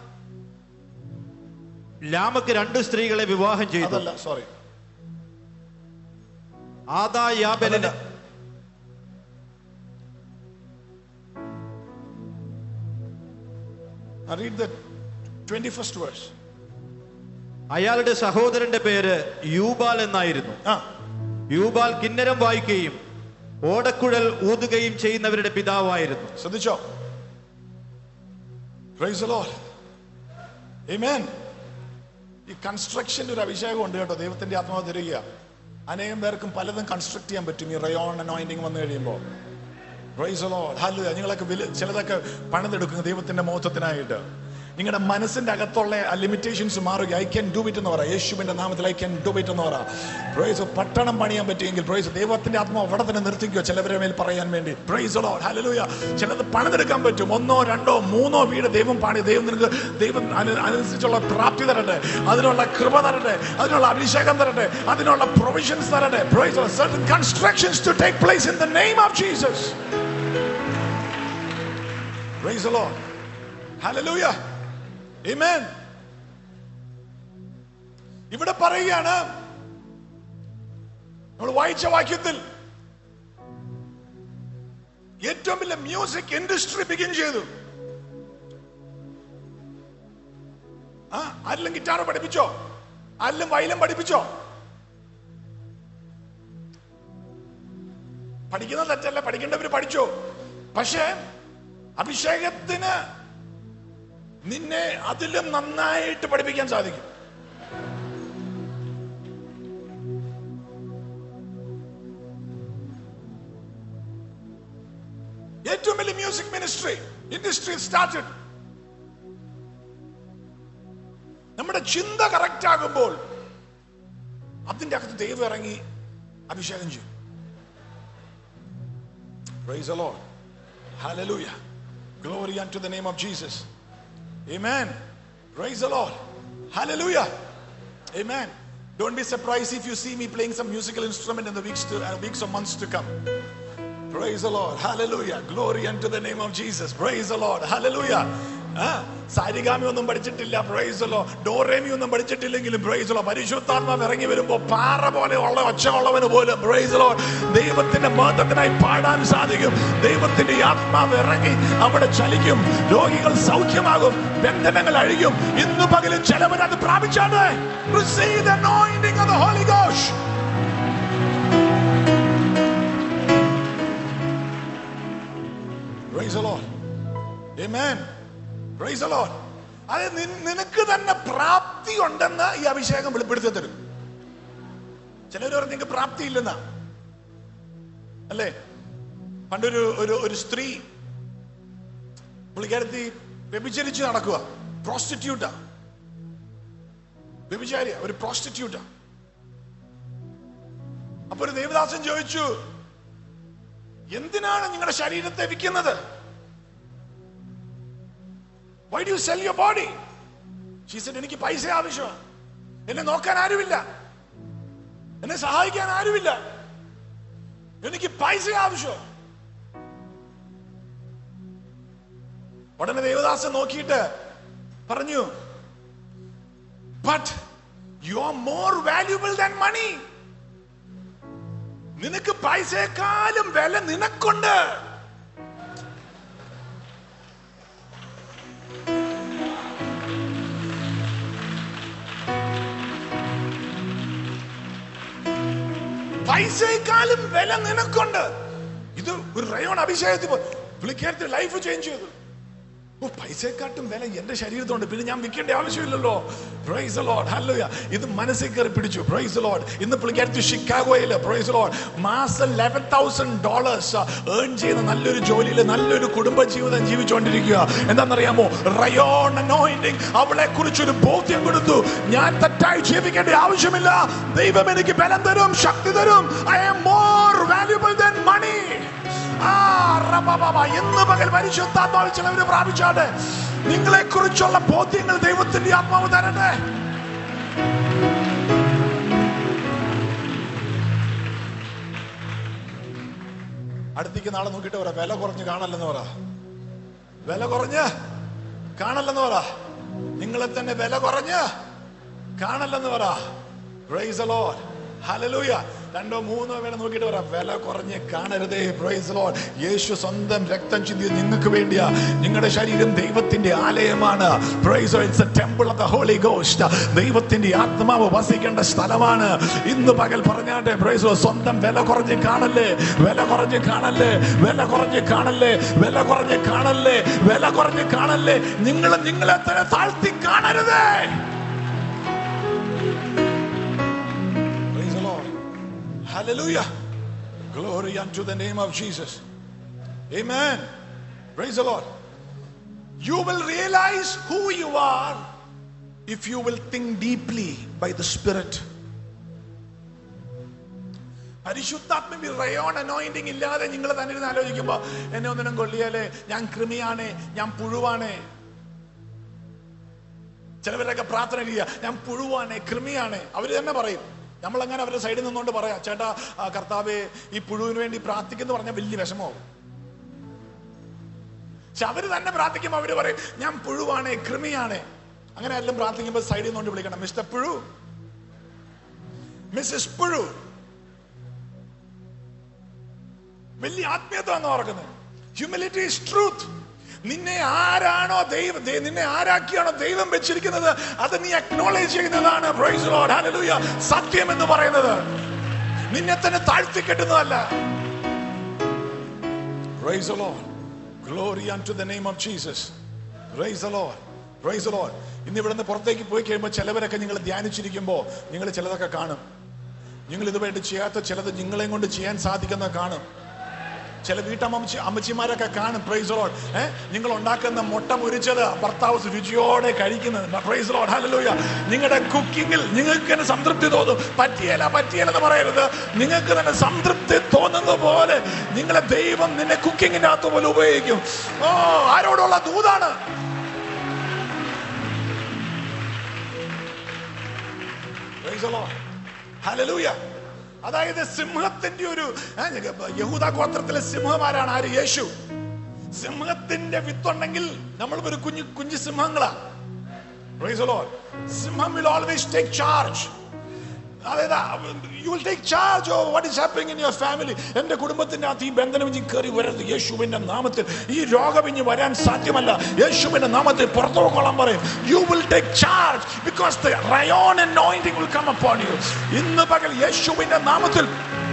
ലാമക്ക് രണ്ട് സ്ത്രീകളെ വിവാഹം ചെയ്തു അതല്ല സോറി ആദാ യാബലിന് read the twenty first verse അയാളുടെ സഹോദരന്റെ പേര് യൂബാൽ എന്നായിരുന്നു ആ യൂബാൽ കിന്നരം വായിക്കുകയും ഓടക്കുഴൽ ഊതുകയും ചെയ്യുന്നവരുടെ പിതാവായിരുന്നു ശ്രദ്ധിച്ചോ പ്രൈസ് the Lord. Amen. ഈ കൺസ്ട്രക്ഷന്റെ ഒരു അഭിഷേകം ഉണ്ട് കേട്ടോ ദൈവത്തിന്റെ ആത്മാവ് തരിക അനേകം പേർക്കും പലതും കൺസ്ട്രക്ട് ചെയ്യാൻ പറ്റും ഈ റയോൺ അനോയിന്റിങ് വന്നു കഴിയുമ്പോൾ പ്രൈസ് ലോഡ് ഹല്ലേലൂയ നിങ്ങളൊക്കെ വലിയ ചിലതൊക്കെ പണിതെടുക്കും ദൈവത്തിന്റെ മഹത്വത്തിനായിട്ട് നിങ്ങളുടെ മനസ്സിന്റെ അകത്തുള്ള ആ ലിമിറ്റേഷൻസ് മാറുക ഐ ക്യാൻ ഡു ഇറ്റ് എന്ന് പറ യേശുവിന്റെ നാമത്തിൽ ഐ ക്യാൻ ഡു ഇറ്റ് എന്ന് പറ പ്രൈസ് പട്ടണം പണിയാൻ പറ്റുമെങ്കിൽ പ്രൈസ് ദൈവത്തിന്റെ ആത്മാവ് അവിടെ തന്നെ നിർത്തിക്കോ ചിലവരെ മേൽ പറയാൻ വേണ്ടി പ്രൈസ് ലോഡ് ഹല്ലേലൂയ ചിലത് പണിതെടുക്കാൻ പറ്റും ഒന്നോ രണ്ടോ മൂന്നോ വീട് ദൈവം പണി ദൈവം നിനക്ക് ദൈവം അനു- അനുസരിച്ചുള്ള പ്രാപ്തി തരട്ടെ അതിനുള്ള കൃപ തരട്ടെ അതിനുള്ള അഭിഷേകം തരട്ടെ അതിനുള്ള പ്രൊവിഷൻസ് തരട്ടെ praise certain constructions to take place in the name of Jesus Praise the Lord. Hallelujah. Amen. ഇവിടെ പറയുകയാണ് നമ്മൾ വായിച്ച വാക്യത്തിൽ ഏറ്റവും വലിയ മ്യൂസിക് ഇൻഡസ്ട്രി ബിഗിൻ ചെയ്തു ആ ആരെല്ലാം ഗിറ്റാർ പഠിപ്പിച്ചോ ആരെല്ലാം വയലും പഠിപ്പിച്ചോ പഠിക്കുന്നത് തെറ്റല്ല പഠിക്കേണ്ടവര് പഠിച്ചോ പക്ഷേ അഭിഷേകത്തിന് നിന്നെ അതിലും നന്നായിട്ട് പഠിപ്പിക്കാൻ സാധിക്കും ഏറ്റവും വലിയ മ്യൂസിക് മിനിസ്ട്രി ഇൻഡസ്ട്രി സ്റ്റാർട്ടഡ് നമ്മുടെ ചിന്ത കറക്റ്റ് ആകുമ്പോൾ അതിന്റെ അകത്ത് ദൈവം ഇറങ്ങി അഭിഷേകം ചെയ്യും Praise the Lord. Hallelujah. Glory unto the name of Jesus. Amen. Praise the Lord. Hallelujah. Amen. Don't be surprised if you see me playing some musical instrument in the weeks to uh, weeks or months to come. Praise the Lord. Hallelujah. Glory unto the name of Jesus. Praise the Lord. Hallelujah. ആ, സാരിഗാമി ഒന്നും പഠിച്ചിട്ടില്ല പ്രൈസലോ ഡോറേമി ഒന്നും പഠിച്ചിട്ടില്ലെങ്കിലും പ്രൈസലോ പരിശുദ്ധാത്മാവ് ഇറങ്ങി വരുമ്പോ പാറ പോലെ ഉള്ള ഒച്ച ഉള്ളവന് പോലും പ്രൈസലോ ദൈവത്തിന്റെ മഹത്വത്തിനായി പാടാൻ സാധിക്കും ദൈവത്തിന്റെ ആത്മാവ് ഇറങ്ങി അവിടെ ചലിക്കും രോഗികൾ സൗഖ്യമാകും ബന്ധനങ്ങൾ അഴിയും ഇന്ന് പകലും ചിലവരത് പ്രാപിച്ചാണ് Receive the anointing of the Holy Ghost. Praise the Lord. Amen. Praise the Lord. അത് നിൻ- നിനക്ക് തന്നെ പ്രാപ്തി ഉണ്ടെന്ന് ഈ അഭിഷേകം വെളിപ്പെടുത്തി തരും ചിലർ പറഞ്ഞു നിങ്ങൾക്ക് പ്രാപ്തി ഇല്ലെന്നാ അല്ലേ പണ്ടൊരു ഒരു ഒരു സ്ത്രീ പുള്ളിക്കാരത്തി വ്യഭിചരിച്ച് നടക്കുക പ്രോസ്റ്റിറ്റ്യൂട്ടാ വ്യഭിചാരിയ ഒരു പ്രോസ്റ്റിറ്റ്യൂട്ടാ അപ്പൊ ഒരു ദേവദാസൻ ചോദിച്ചു എന്തിനാണ് നിങ്ങളുടെ ശരീരത്തെ വിൽക്കുന്നത് why do sell your body ഷീസൻ എനിക്ക് പൈസ ആവശ്യമാണ് എന്നെ നോക്കാൻ ആരുമില്ല എന്നെ സഹായിക്കാൻ ആരുമില്ല എനിക്ക് പൈസ ആവശ്യം ഉടനെ ദേവദാസൻ നോക്കിയിട്ട് പറഞ്ഞു but you are more valuable than money നിനക്ക് പൈസയെക്കാളും വില നിനക്കുണ്ട് പൈസയെക്കാളും വില നിനക്കുണ്ട് ഇത് ഒരു റയോൺ അഭിഷേകത്തിൽ പോ- പുള്ളിക്കാരത്തെ ലൈഫ് ചേഞ്ച് ചെയ്തു ഓ പൈസയെക്കാട്ടും വില എന്റെ ശരീരത്തുണ്ട് പിന്നെ ഞാൻ വിൽക്കേണ്ട ആവശ്യമില്ലല്ലോ പ്രൈസ് ലോഡ് ഹല്ലേലൂയ ഇത് മനസ്സിൽ കയറി പിടിച്ചു പ്രൈസ് ലോഡ് ഇന്ന് പുള്ളിക്കാരത്തി ഷിക്കാഗോയിൽ പ്രൈസ് ലോഡ് മാസം ലെവൻ തൗസൻഡ് ഡോളേഴ്സ് ഏൺ ചെയ്യുന്ന നല്ലൊരു ജോലിയിൽ നല്ലൊരു കുടുംബ ജീവിതം ജീവിച്ചുകൊണ്ടിരിക്കുക എന്താണെന്നറിയാമോ റയോൺ അനോയിന്റിങ് അവളെ കുറിച്ചൊരു ബോധ്യം കൊടുത്തു ഞാൻ തെറ്റായി ജീവിക്കേണ്ട ആവശ്യമില്ല ദൈവം എനിക്ക് ബലം തരും ശക്തി തരും I am more valuable than money ആ, റബബബ. ഇന്ന് പകൽ പരിശുദ്ധാത്മാവിൽ ചിലവര് പ്രാപിച്ചാട്ടെ നിങ്ങളെ കുറിച്ചുള്ള ബോധ്യങ്ങൾ ദൈവത്തിന്റെ ആത്മാവ് തരട്ടെ അടുത്തേക്ക് നാളെ നോക്കിയിട്ട് പറ വില കുറഞ്ഞ് കാണല്ലെന്ന് പറ വില കുറഞ്ഞ് കാണല്ലെന്ന് പറ നിങ്ങളെ തന്നെ വില കുറഞ്ഞ് കാണല്ലെന്ന് പറ Praise the Lord. Hallelujah. രണ്ടോ മൂന്നോ പേരെ നോക്കിയിട്ട് പറ വില കുറഞ്ഞ് കാണരുതേ പ്രൈസ് ലോഡ് യേശു സ്വന്തം രക്തം ചിന്തി നിങ്ങൾക്ക് വേണ്ടിയാ നിങ്ങളുടെ ശരീരം ദൈവത്തിന്റെ ആലയമാണ് praise it's a temple of the Holy Ghost ദൈവത്തിന്റെ ആത്മാവ് വസിക്കേണ്ട സ്ഥലമാണ് ഇന്ന് പകൽ പറഞ്ഞാട്ടെ പ്രൈസ് സ്വന്തം വില കുറഞ്ഞ് കാണല്ലേ വില കുറഞ്ഞ് കാണല്ലേ വില കുറഞ്ഞ് കാണല്ലേ വില കുറഞ്ഞ് കാണല്ലേ വില കുറഞ്ഞ് കാണല്ലേ നിങ്ങൾ നിങ്ങളെ തന്നെ താഴ്ത്തി കാണരുതേ Praise the Lord. Hallelujah. Glory unto the name of Jesus. Amen. Praise the Lord. You will realize who you are if you will think deeply by the Spirit. പരിശുദ്ധാത്മ റയോൺ അനോയിന്റിങ് ഇല്ലാതെ നിങ്ങൾ തന്നെ ഇരുന്ന് ആലോചിക്കുമ്പോ എന്നെ ഒന്നിനും കൊള്ളിയാലേ ഞാൻ കൃമിയാണ് ഞാൻ പുഴുവാണ് ചിലവരൊക്കെ പ്രാർത്ഥന ചെയ്യുക ഞാൻ പുഴുവാണ് കൃമിയാണ് അവര് തന്നെ പറയും നമ്മൾ അങ്ങനെ അവരുടെ സൈഡിൽ നിന്നുകൊണ്ട് പറയാം ചേട്ടാ ആ, കർത്താവേ ഈ പുഴുവിന് വേണ്ടി പ്രാർത്ഥിക്കുന്നു പറഞ്ഞാൽ വലിയ വിഷമമാവും പക്ഷെ അവര് തന്നെ പ്രാർത്ഥിക്കുമ്പോൾ അവര് പറയും ഞാൻ പുഴുവാണ് കൃമിയാണ് അങ്ങനെ എല്ലാം പ്രാർത്ഥിക്കുമ്പോൾ സൈഡിൽ നിന്നുകൊണ്ട് വിളിക്കണം മിസ്റ്റർ പുഴു മിസ്സസ് പുഴു വലിയ ആത്മീയത്വം ഓർക്കുന്നത് ഹ്യൂമിലിറ്റി ഇസ് ട്രൂത്ത് നിന്നെ ആരാണോ ദൈവം ദേ- നിന്നെ ആരാക്കിയാണോ ദൈവം വെച്ചിരിക്കുന്നത് അത് നീ അക്നോളേജ് ചെയ്യുന്നതാണ് Praise the Lord. Hallelujah. സത്യം എന്ന് പറയുന്നത് നിന്നെ തന്നെ താഴ്ത്തി കെട്ടുന്നതല്ല Praise the Lord. Glory unto the name of Jesus. Praise the Lord. Praise the Lord. ഇന്ന് ഇവിടുന്ന് പുറത്തേക്ക് പോയി കഴിയുമ്പോൾ ചിലവരൊക്കെ നിങ്ങൾ ധ്യാനിച്ചിരിക്കുമ്പോൾ നിങ്ങൾ ചിലതൊക്കെ കാണും നിങ്ങൾ ഇതുമായിട്ട് ചെയ്യാത്ത ചിലത് നിങ്ങളെയും കൊണ്ട് ചെയ്യാൻ സാധിക്കുന്ന കാണും ചില വീട്ടമ്മച്ചി അമ്മച്ചിമാരൊക്കെ കാണും പ്രൈസ് ലോഡ് ഏഹ് നിങ്ങൾ ഉണ്ടാക്കുന്ന മുട്ട പൊരിച്ചത് ഭർത്താവ് രുചിയോടെ കഴിക്കുന്നത് പ്രൈസ് ലോഡ് ഹല്ലേലൂയ നിങ്ങളുടെ കുക്കിങ്ങിൽ നിങ്ങൾക്ക് തന്നെ സംതൃപ്തി തോന്നും പറ്റിയല്ല പറ്റിയല്ല എന്ന് പറയരുത് നിങ്ങൾക്ക് തന്നെ സംതൃപ്തി തോന്നുന്ന പോലെ നിങ്ങളെ ദൈവം നിന്നെ കുക്കിങ്ങിന്റെ അകത്ത് പോലെ ഉപയോഗിക്കും ഓ ആരോടുള്ള ദൂതാണ് Praise the Lord. Hallelujah. അതായത് സിംഹത്തിന്റെ ഒരു ആ, യഹൂദ ഗോത്രത്തിലെ സിംഹമാരാണ് ആര് യേശു സിംഹത്തിന്റെ വിത്തുണ്ടെങ്കിൽ നമ്മൾ ഒരു കുഞ്ഞു കുഞ്ഞു സിംഹങ്ങളാ Praise the Lord. സിംഹം will always take charge. അതായത് you will take charge of what is happening in your family എന്റെ കുടുംബത്തിന്റെ അകത്ത് ഈ ബന്ധനം ഇനി കയറി വരരുത് യേശുവിന്റെ നാമത്തിൽ ഈ രോഗം ഇനി വരാൻ സാധ്യമല്ല യേശുവിന്റെ നാമത്തിൽ പുറത്തു പോകോളാൻ പറയും you will take charge because the rayon anointing will come upon you ഇന്ന് പകൽ യേശുവിന്റെ നാമത്തിൽ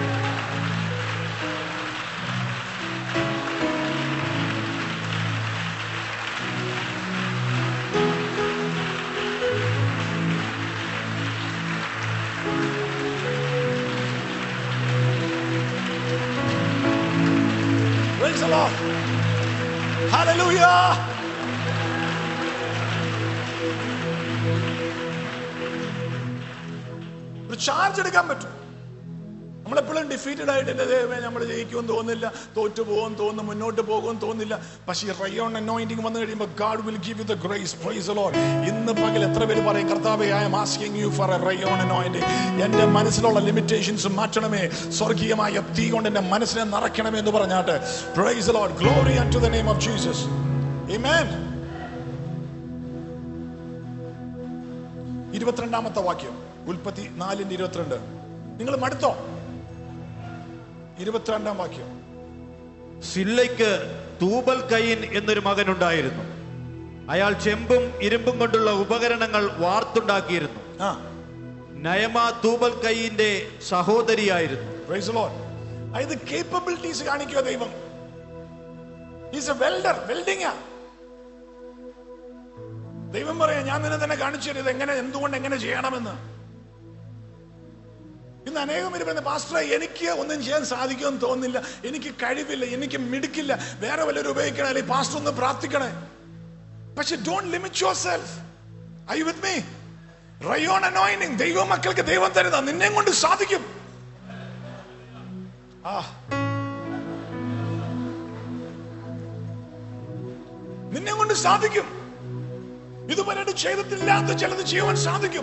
Praise the Lord. Hallelujah. ഒരു ചാർജ് എടുക്കാൻ പറ്റും നമ്മളെപ്പോഴും ഡിഫീറ്റഡ് ആയിട്ട് എൻ്റെ ദൈവമേ നമ്മൾ ജയിക്കുമെന്ന് തോന്നില്ല തോറ്റു പോകുമെന്ന് തോന്നുന്നു മുന്നോട്ട് പോകുമെന്ന് തോന്നില്ല പക്ഷേ ഈ റയോൺ അനോയിന്റിങ് വന്നു കഴിയുമ്പോൾ God will give you the grace praise Lord ഇന്ന് പകൽ എത്ര പേര് പറയും കർത്താവേ I am asking you for a rayon anointing എൻ്റെ മനസ്സിലുള്ള ലിമിറ്റേഷൻസ് മാറ്റണമേ സ്വർഗീയമായ തീ കൊണ്ട് എൻ്റെ മനസ്സിനെ നിറയ്ക്കണമേ എന്ന് പറഞ്ഞാട്ട് praise Lord glory and to the name of Jesus Amen. ഇരുപത്തിരണ്ടാമത്തെ വാക്യം ഉൽപ്പത്തി നാലിന്റെ ഇരുപത്തിരണ്ട് നിങ്ങൾ മടുത്തോ ഇരുപത്തിരണ്ടാം വാക്യം സില്ലയ്ക്ക് തൂബൽ കയ്യൻ എന്നൊരു മകനുണ്ടായിരുന്നു അയാൾ ചെമ്പും ഇരുമ്പും കൊണ്ടുള്ള ഉപകരണങ്ങൾ വാർത്തുണ്ടാക്കിയിരുന്നു ആ നയമ തൂബൽ കയ്യിന്റെ സഹോദരിയായിരുന്നു പ്രൈസ് ലോഡ് അതായത് കേപ്പബിലിറ്റീസ് കാണിക്കുക ദൈവം ഈസ് എ വെൽഡർ വെൽഡിങ് ദൈവം പറയാം ഞാൻ നിന്നെ തന്നെ കാണിച്ചു തരും ഇത് എങ്ങനെ എന്തുകൊണ്ട് എങ്ങനെ ചെയ്യണമെന്ന് ഇന്ന് അനേകം പേര് പറയുന്നത് പാസ്റ്ററെ എനിക്ക് ഒന്നും ചെയ്യാൻ സാധിക്കുമെന്ന് തോന്നുന്നില്ല എനിക്ക് കഴിവില്ല എനിക്ക് മിടുക്കില്ല വേറെ വല്ലവരും ഉപയോഗിക്കണേ അല്ലെങ്കിൽ പാസ്റ്റർ ഒന്ന് പ്രാർത്ഥിക്കണേ പക്ഷെ don't limit yourself I with me rayon അനോയിനിങ് ദൈവ മക്കൾക്ക് ദൈവം തരുന്ന നിന്നെ കൊണ്ട് സാധിക്കും ആ നിന്നെ കൊണ്ട് സാധിക്കും ഇതുവരെ ചെയ്തിട്ടില്ലാത്ത ചിലത് ചെയ്യുവാൻ സാധിക്കും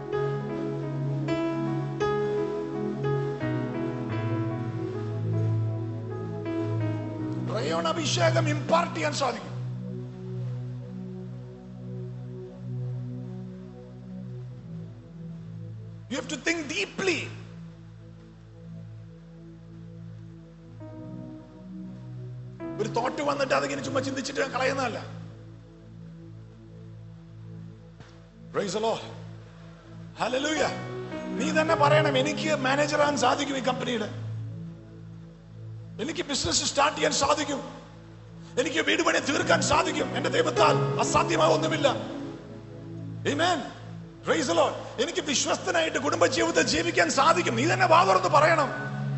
റയോൺ അഭിഷേകം ഇമ്പാർട്ട് ചെയ്യാൻ സാധിക്കും You have to think deeply. ഒരു തോട്ട് വന്നിട്ട് അതിങ്ങനെ ചുമ്മാ ചിന്തിച്ചിട്ട് കളയുന്നതല്ല Praise the Lord. Hallelujah. നീ തന്നെ പറയണം എനിക്ക് മാനേജർ ആകാൻ സാധിക്കും ഈ കമ്പനിയുടെ എനിക്ക് ബിസിനസ് സ്റ്റാർട്ട് ചെയ്യാൻ സാധിക്കും എനിക്ക് വീട് പണി തീർക്കാൻ സാധിക്കും എന്റെ ദൈവത്താൽ അസാധ്യമാവൊന്നുമില്ല Amen. Praise the Lord. എനിക്ക് വിശ്വസ്തനായിട്ട് കുടുംബജീവിതം ജീവിക്കാൻ സാധിക്കും നീ തന്നെ വാ തുറന്ന് പറയണം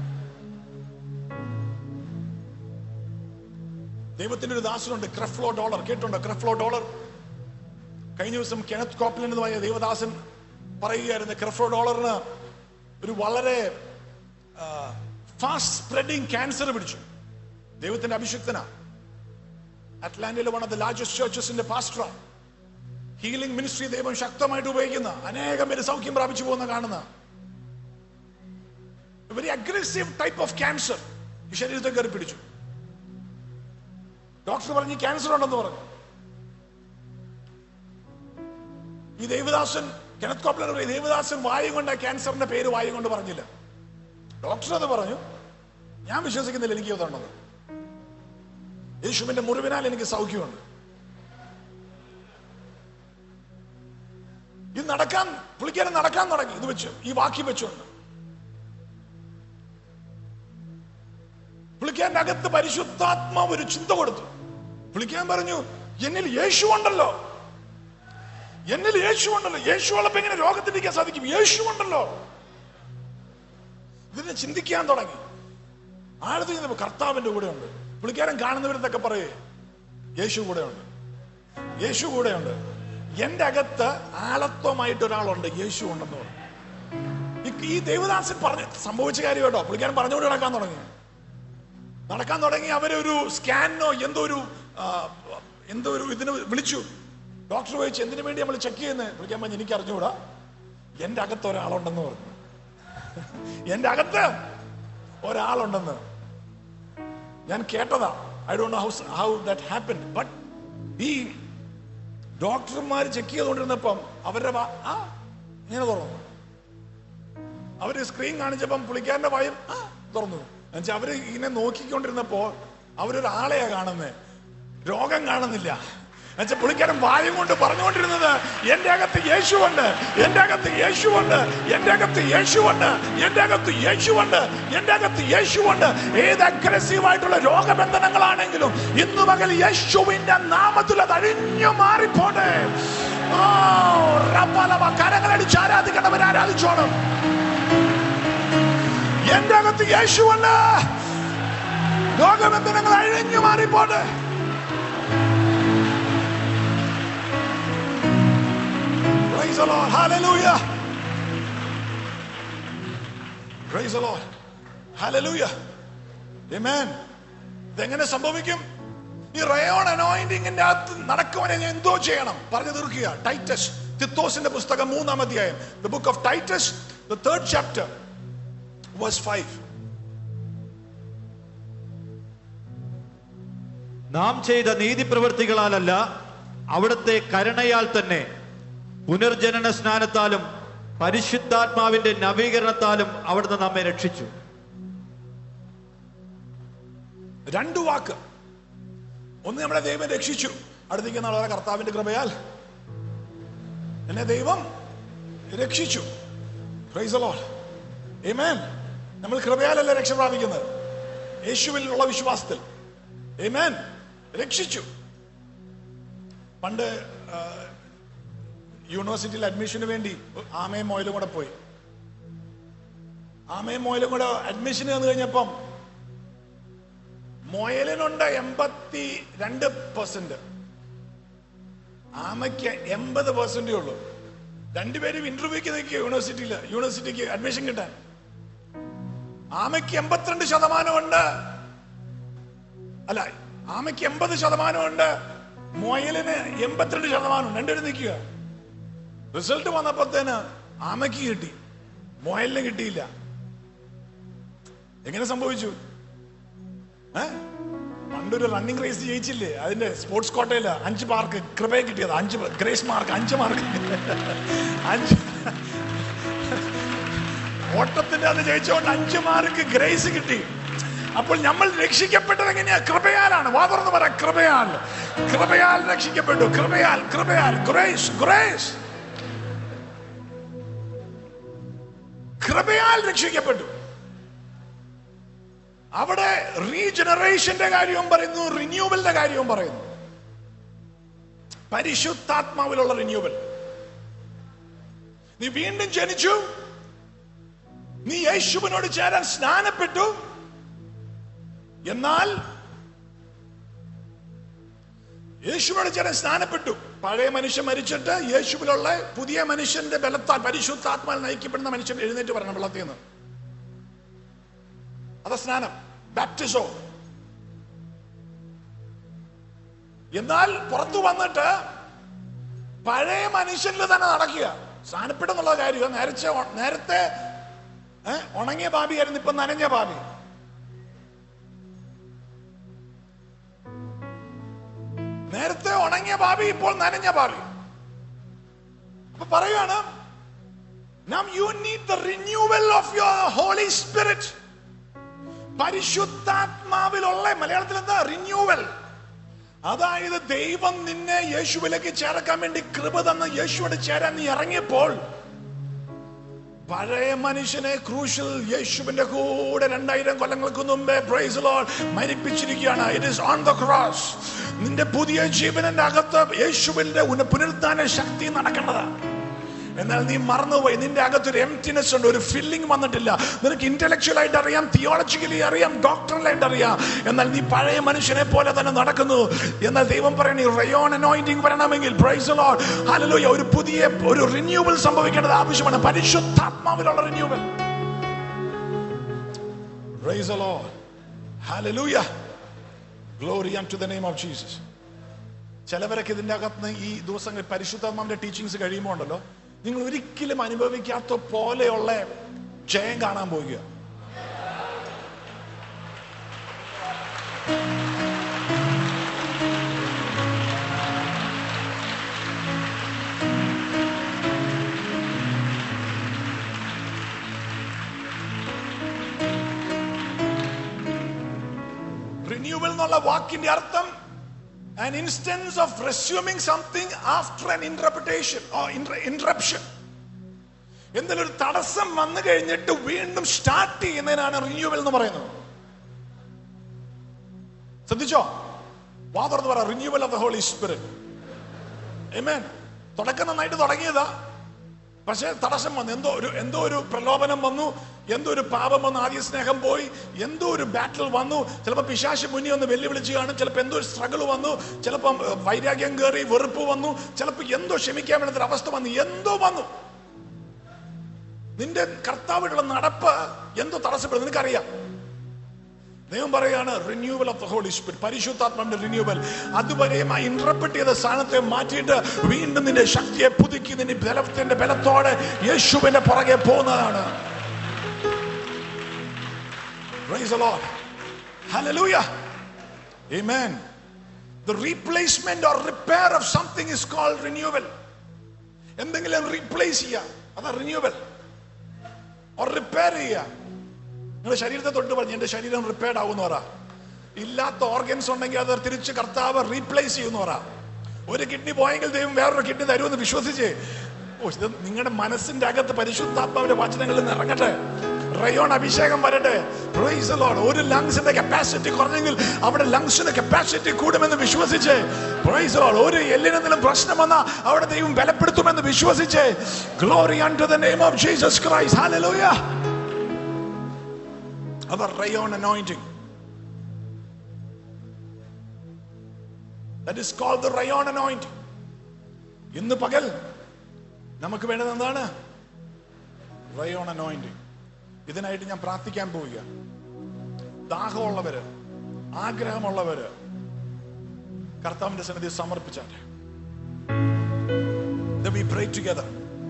ദൈവത്തിന്റെ ഒരു ദാസനുണ്ട് ക്രെഫ്ലോ ഡോളർ കേട്ടുണ്ടോ ക്രെഫ്ലോ ഡോളർ കഴിഞ്ഞ ദിവസം കെനത്ത് കോപ്ലിൻ എന്ന് പറഞ്ഞ ദേവദാസൻ പറയുകയായിരുന്നു ക്രെഫ്ലോ ഡോളറിന് ഒരു വളരെ ഫാസ്റ്റ് സ്പ്രെഡിങ് ക്യാൻസർ പിടിച്ചു ദൈവത്തിന്റെ അഭിഷിക്തന അറ്റ്ലാന്റയിലെ വൺ ഓഫ് ദ ലാർജസ്റ്റ് ചേർച്ചസിന്റെ പാസ്റ്റർ ഹീലിംഗ് മിനിസ്ട്രി ദൈവം ശക്തമായിട്ട് ഉപയോഗിക്കുന്ന അനേകം പേര് സൗഖ്യം പ്രാപിച്ചു പോകുന്ന കാണുന്ന very aggressive type of cancer ഈ ശരീരത്തെ കയറി പിടിച്ചു ഡോക്ടർ പറഞ്ഞു ക്യാൻസർ ഉണ്ടെന്ന് പറഞ്ഞു ഈ ദേവദാസൻ കെനത്ത് കോപ്ലർ പറയും, ദേവദാസൻ വായും കൊണ്ട് ആ ക്യാൻസറിന്റെ പേര് വായും കൊണ്ട് പറഞ്ഞില്ല ഡോക്ടർ അത് പറഞ്ഞു ഞാൻ വിശ്വസിക്കുന്നില്ല എനിക്ക് ഇതുണ്ടെന്ന് യേശുവിന്റെ മുറിവിനാൽ എനിക്ക് സൗഖ്യമുണ്ട് ഇത് നടക്കാൻ പുള്ളിക്കാരൻ നടക്കാൻ തുടങ്ങി ഇത് വെച്ച് ഈ വാക്യം വെച്ചുകൊണ്ട് പുള്ളിക്കാരന്റെ അകത്ത് പരിശുദ്ധാത്മാവ് ഒരു ചിന്ത കൊടുത്തു പുള്ളിക്കാരൻ പറഞ്ഞു എന്നിൽ യേശു ഉണ്ടല്ലോ എന്നിൽ യേശു ഉണ്ടല്ലോ യേശു ഉള്ളപ്പോ എങ്ങനെ രോഗത്തിരിക്കാൻ സാധിക്കും യേശു ഉണ്ടല്ലോ ഇതിനെ ചിന്തിക്കാൻ തുടങ്ങി ആഴത്തിൽ ചെന്നപ്പോ കർത്താവിന്റെ കൂടെ ഉണ്ട് പുള്ളിക്കാരൻ കാണുന്നവരെന്നൊക്കെ പറയേ യേശു കൂടെ ഉണ്ട് യേശു കൂടെ ഉണ്ട് എന്റെ അകത്ത് ആളത്വമായിട്ട് ഒരാളുണ്ട് യേശു ഉണ്ടെന്ന് പറഞ്ഞു ഈ- ഈ ദേവദാസൻ പറഞ്ഞ സംഭവിച്ച കാര്യം കേട്ടോ പുള്ളിക്കാരൻ പറഞ്ഞുകൊണ്ട് നടക്കാൻ തുടങ്ങി നടക്കാൻ തുടങ്ങി അവരൊരു സ്കാനോ എന്തോ ഒരു ആ, എന്തോ ഒരു ഇതിന് വിളിച്ചു ഡോക്ടർ ചോദിച്ചു എന്തിനു വേണ്ടി നമ്മൾ ചെക്ക് ചെയ്യുന്നത് വിളിക്കാൻ പറഞ്ഞു എനിക്ക് അറിഞ്ഞുകൂടാ എന്റെ അകത്ത് ഒരാളുണ്ടെന്ന് പറഞ്ഞു എന്റെ അകത്ത് ഒരാളുണ്ടെന്ന് ഞാൻ കേട്ടതാ I don't know how how that happen but ഈ ഡോക്ടർമാർ ചെക്ക് ചെയ്തുകൊണ്ടിരുന്നപ്പം അവരുടെ വാ- ആ ഇങ്ങനെ തുറന്നു അവര് സ്ക്രീൻ കാണിച്ചപ്പം പുള്ളിക്കാരന്റെ വായും ആ തുറന്നു എന്നുവെച്ചാൽ അവര് ഇങ്ങനെ നോക്കിക്കൊണ്ടിരുന്നപ്പോ അവരൊരാളെയാ കാണുന്നത് രോഗം കാണുന്നില്ല എന്നുവെച്ചാൽ പുള്ളിക്കാരൻ വായും കൊണ്ട് പറഞ്ഞുകൊണ്ടിരുന്നത് എന്റെ അകത്ത് യേശുവുണ്ട് എന്റെ അകത്ത് യേശുവുണ്ട് എന്റെ അകത്ത് യേശുവുണ്ട് എന്റെ അകത്ത് യേശുവുണ്ട് എന്റെ അകത്ത് യേശുവുണ്ട് ഏത് അഗ്രസീവ് ആയിട്ടുള്ള രോഗബന്ധനങ്ങളാണെങ്കിലും ഇന്നു പകൽ യേശുവിന്റെ നാമത്തിൽ അത് അഴിഞ്ഞു മാറിപ്പോട്ടെ ഓ, റബ്ബലബ, കരങ്ങളടിച്ച് ആരാധിക്കണവർ ആരാധിച്ചോണം എന്റെ അകത്ത് യേശുവല്ല രോഗബന്ധനങ്ങൾ അഴിഞ്ഞു മാറിപ്പോട്ടെ Praise the Lord. Hallelujah. Praise the Lord. Hallelujah. Amen. ഇതെങ്ങനെ സംഭവിക്കും ഈ റയോൺ അനോയിന്റിങ്ങിന്റെ അകത്ത് നടക്കുവാനെ ഞാൻ എന്തോ ചെയ്യണം പറഞ്ഞു തീർക്കുക ടൈറ്റസ് തിത്തോസിന്റെ പുസ്തകം മൂന്നാം അധ്യായം the book of Titus the third chapter verse five നാം ചെയ്ത നീതിപ്രവൃത്തികളാലല്ല അവിടുത്തെ കരുണയാൽ തന്നെ പുനർജനന സ്നാനത്താലും പരിശുദ്ധാത്മാവിന്റെ നവീകരണത്താലും അവിടുന്ന് നമ്മെ രക്ഷിച്ചു രണ്ടു വാക്ക് ഒന്ന് നമ്മളെ ദൈവം രക്ഷിച്ചു അടുത്തേക്ക് നാളെ കർത്താവിന്റെ കൃപയാൽ എന്നെ ദൈവം രക്ഷിച്ചു Praise the Lord. Amen. നമ്മൾ കൃപയാലല്ല രക്ഷ പ്രാപിക്കുന്നത് യേശുവിലുള്ള വിശ്വാസത്തിൽ Amen. രക്ഷിച്ചു പണ്ട് ആ, യൂണിവേഴ്സിറ്റിയിൽ അഡ്മിഷന് വേണ്ടി ആമയും മോയിലും കൂടെ പോയി ആമയും മോയിലും കൂടെ അഡ്മിഷന് വന്നു കഴിഞ്ഞപ്പം മൊയലിനുണ്ട് എൺപത്തി രണ്ട് പെർസെന്റ് ആമയ്ക്ക് എൺപത് പെർസെന്റേ ഉള്ളൂ രണ്ടുപേരും ഇന്റർവ്യൂക്ക് നിൽക്കുക യൂണിവേഴ്സിറ്റിയിൽ യൂണിവേഴ്സിറ്റിക്ക് അഡ്മിഷൻ കിട്ടാൻ ആമയ്ക്ക് എൺപത്തിരണ്ട് ശതമാനമുണ്ട് അല്ല ആമയ്ക്ക് എൺപത് ശതമാനമുണ്ട് മൊയലിന് എൺപത്തിരണ്ട് ശതമാനം രണ്ടുപേരും നിൽക്കുക റിസൾട്ട് വന്നപ്പോഴത്തേന് ആമയ്ക്ക് കിട്ടി മൊയലിന് കിട്ടിയില്ല എങ്ങനെ സംഭവിച്ചു ഏ പണ്ടൊരു റണ്ണിങ് റേസ് ജയിച്ചില്ലേ അതിന്റെ സ്പോർട്സ് കോട്ടയില് അഞ്ച് മാർക്ക് കൃപയെ കിട്ടിയത് അഞ്ച് ഗ്രേസ് മാർക്ക് അഞ്ച് മാർക്ക് അഞ്ച് ഓട്ടത്തിന്റെ അത് ജയിച്ചുകൊണ്ട് അഞ്ച് മാർക്ക് ഗ്രേസ് കിട്ടി അപ്പോൾ നമ്മൾ രക്ഷിക്കപ്പെട്ടത് എങ്ങനെയാ കൃപയാലാണ് വാ തുറന്ന് പറ കൃപയാൽ കൃപയാൽ രക്ഷിക്കപ്പെട്ടു കൃപയാൽ കൃപയാൽ ഗ്രേസ് ഗ്രേസ് കൃപയാൽ രക്ഷിക്കപ്പെട്ടു അവിടെ റീജനറേഷന്റെ കാര്യവും പറയുന്നു റിന്യൂവലിന്റെ കാര്യവും പറയുന്നു പരിശുദ്ധാത്മാവിലുള്ള റിന്യൂവൽ നീ വീണ്ടും ജനിച്ചു നീ യേശുവിനോട് ചേരാൻ സ്നാനപ്പെട്ടു എന്നാൽ യേശുവിനോട് ചേരാൻ സ്നാനപ്പെട്ടു പഴയ മനുഷ്യൻ മരിച്ചിട്ട് യേശുവിലുള്ള പുതിയ മനുഷ്യന്റെ ബലത്താൽ പരിശുദ്ധാത്മാൽ നയിക്കപ്പെടുന്ന മനുഷ്യൻ എഴുന്നേറ്റ് വരണം വെള്ളത്തിൽ നിന്ന് അത് സ്നാനം ബാപ്റ്റിസോ എന്നാൽ പുറത്തു വന്നിട്ട് പഴയ മനുഷ്യനിൽ തന്നെ നടക്കുക സ്നാനപ്പെടുന്നുള്ള കാര്യം നേരത്തെ നേരത്തെ ഏ, ഉണങ്ങിയ ബാബിയായിരുന്നു ഇപ്പൊ നനഞ്ഞ ബാബി നേരത്തെ ഉണങ്ങിയ ബാബി ഇപ്പോൾ നനഞ്ഞ ബാബി അപ്പൊ പറയുകയാണ് Now you need the renewal of your Holy Spirit. പരിശുദ്ധാത്മാവിലുള്ള മലയാളത്തിൽ എന്താ റിന്യൂവൽ അതായത് ദൈവം നിന്നെ യേശുവിലേക്ക് ചേർക്കാൻ വേണ്ടി കൃപ തന്ന് യേശുവോട് ചേരാൻ നീ ഇറങ്ങിയപ്പോൾ പഴയ മനുഷ്യനെ ക്രൂശിൽ യേശുവിന്റെ കൂടെ രണ്ടായിരം കൊല്ലങ്ങൾക്ക് മുമ്പേ പ്രൈസ് ലോർഡ് മരിപ്പിച്ചിരിക്കുകയാണ് it is on the cross നിന്റെ പുതിയ ജീവനന്റെ അകത്ത് യേശുവിന്റെ ഉന്ന- പുനരുദ്ധാന ശക്തി നടക്കേണ്ടതാണ് എന്നാൽ നീ മറന്നുപോയി നിന്റെ അകത്തൊരു എംറ്റിനെസ് ഉണ്ട് ഒരു ഫില്ലിംഗ് വന്നിട്ടില്ല നിനക്ക് ഇന്റലക്ച്വൽ ആയിട്ട് അറിയാം തിയോളജിക്കലി അറിയാം ഡോക്ടറലായിട്ട് അറിയാം എന്നാൽ നീ പഴയ മനുഷ്യനെ പോലെ തന്നെ നടക്കുന്നു എന്നാൽ ദൈവം പറയണ റയോൺ അനോയിന്റിംഗ് വരണമെങ്കിൽ പ്രൈസ് ലോർഡ് ഹല്ലേലൂയ ഒരു പുതിയ ഒരു റിന്യൂവൽ സംഭവിക്കേണ്ടത് ആവശ്യമാണ് പരിശുദ്ധാത്മാവിലുള്ള renewal praise the Lord hallelujah glory unto the name of Jesus ചിലവരൊക്കെ ഇതിന്റെ അകത്ത് ഈ ദിവസങ്ങളിൽ പരിശുദ്ധാത്മാവിന്റെ ടീച്ചിങ്സ് കഴിയുമ്പോൾ ഉണ്ടല്ലോ നിങ്ങൾ ഒരിക്കലും അനുഭവിക്കാത്ത പോലെയുള്ള ജയം കാണാൻ പോകുക റിന്യൂവൽ എന്നുള്ള വാക്കിന്റെ അർത്ഥം an instance of resuming something after an interpretation or inter- interruption എന്തെങ്കിലും ഒരു തടസ്സം വന്നു കഴിഞ്ഞിട്ട് വീണ്ടും സ്റ്റാർട്ട് ചെയ്യുന്നതിനാണ് റിന്യൂവൽ എന്ന് പറയുന്നത് ശ്രദ്ധിച്ചോ വാ തുറന്ന് പറ renewal of the Holy Spirit Amen. തുടക്കം നന്നായിട്ട് തുടങ്ങിയതാ പക്ഷെ തടസ്സം വന്നു എന്തോ ഒരു എന്തോ ഒരു പ്രലോഭനം വന്നു എന്തോ ഒരു പാപം വന്നു ആദ്യ സ്നേഹം പോയി എന്തോ ഒരു ബാറ്റിൽ വന്നു ചിലപ്പോൾ പിശാശ് മുന്നിൽ ഒന്ന് വെല്ലുവിളിച്ച് കാണും ചിലപ്പോൾ എന്തോ ഒരു സ്ട്രഗിൾ വന്നു ചിലപ്പം ഏഹ്, വൈരാഗ്യം കയറി വെറുപ്പ് വന്നു ചിലപ്പോൾ എന്തോ ക്ഷമിക്കാൻ വേണ്ടുന്ന അവസ്ഥ വന്നു എന്തോ വന്നു നിന്റെ കർത്താവിലുള്ള നടപ്പ് എന്തോ തടസ്സപ്പെടും നിനക്കറിയാം ദൈവം പറയാണ് renewal of the Holy Spirit പരിശുദ്ധാത്മാവിന്റെ റിന്യൂവൽ അതുവരെയും ആ ഇന്റർപ്രറ്റ് ചെയ്ത സ്ഥാനത്തെ മാറ്റിയിട്ട് വീണ്ടും നിന്റെ ശക്തിയെ പുതുക്കി നിന്റെ ബലത്തിന്റെ ബലത്തോടെ യേശുവിന്റെ പുറകെ പോകുന്നതാണ് Praise the Lord. Hallelujah. Amen. The replacement or repair of something is called renewal. എന്തെങ്കിലും റീപ്ലേസ് ചെയ്യുക അതാ റിന്യൂവൽ ഓർ റിപ്പയർ ചെയ്യുക നിങ്ങളുടെ ശരീരത്തെ തൊട്ട് പറഞ്ഞ് എന്റെ ശരീരം റിപ്പയർഡ് ആകുമെന്ന് പറ ഇല്ലാത്ത ഓർഗൻസ് ഉണ്ടെങ്കിൽ അത് തിരിച്ച് കർത്താവ് റീപ്ലേസ് ചെയ്യുമെന്ന് പറ ഒരു കിഡ്നി പോയെങ്കിൽ ദൈവം വേറൊരു കിഡ്നി തരുമെന്ന് വിശ്വസിച്ച് ഓ ഇത് നിങ്ങളുടെ മനസ്സിന്റെ അകത്ത് പരിശുദ്ധാത്മാവിന്റെ വചനങ്ങളിൽ നിന്ന് ഇറങ്ങട്ടെ റയോൺ അഭിഷേകം വരട്ടെ Praise the Lord. ഒരു ലങ്സിന്റെ കപ്പാസിറ്റി കുറഞ്ഞെങ്കിൽ അവിടെ ലങ്സിന്റെ കപ്പാസിറ്റി കൂടുമെന്ന് വിശ്വസിച്ച് Praise the Lord. ഒരു എല്ലിനെന്തെങ്കിലും പ്രശ്നം വന്നാൽ അവിടെ ദൈവം ബലപ്പെടുത്തുമെന്ന് വിശ്വസിച്ച് glory unto the name of Jesus Christ hallelujah our rayon anointing. That is called the rayon anointing. ഇന്ന് പകൽ നമുക്ക് വേണ്ടത് എന്താണ് റയോൺ അനോയിന്റിങ് ഇതിനായിട്ട് ഞാൻ പ്രാർത്ഥിക്കാൻ പോവുക ദാഹമുള്ളവര് ആഗ്രഹമുള്ളവര് കർത്താവിന്റെ സന്നിധി സമർപ്പിച്ചാട്ടെ Then we pray together.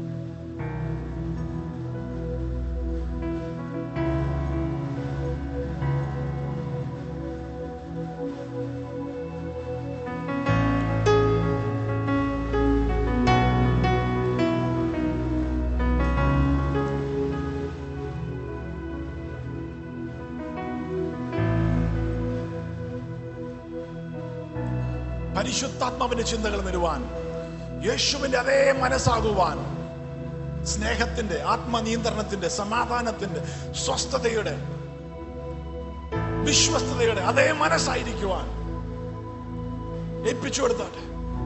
പരിശുദ്ധാത്മാവിന്റെ ചിന്തകൾ വരുവാൻ യേശുവിന്റെ അതേ മനസ്സാകുവാൻ സ്നേഹത്തിന്റെ ആത്മനിയന്ത്രണത്തിന്റെ സമാധാനത്തിന്റെ സ്വസ്ഥതയുടെ വിശ്വസ്തതയുടെ അതേ മനസ്സായിരിക്കുവാൻ ഏൽപ്പിച്ചു കൊടുത്താട്ടെ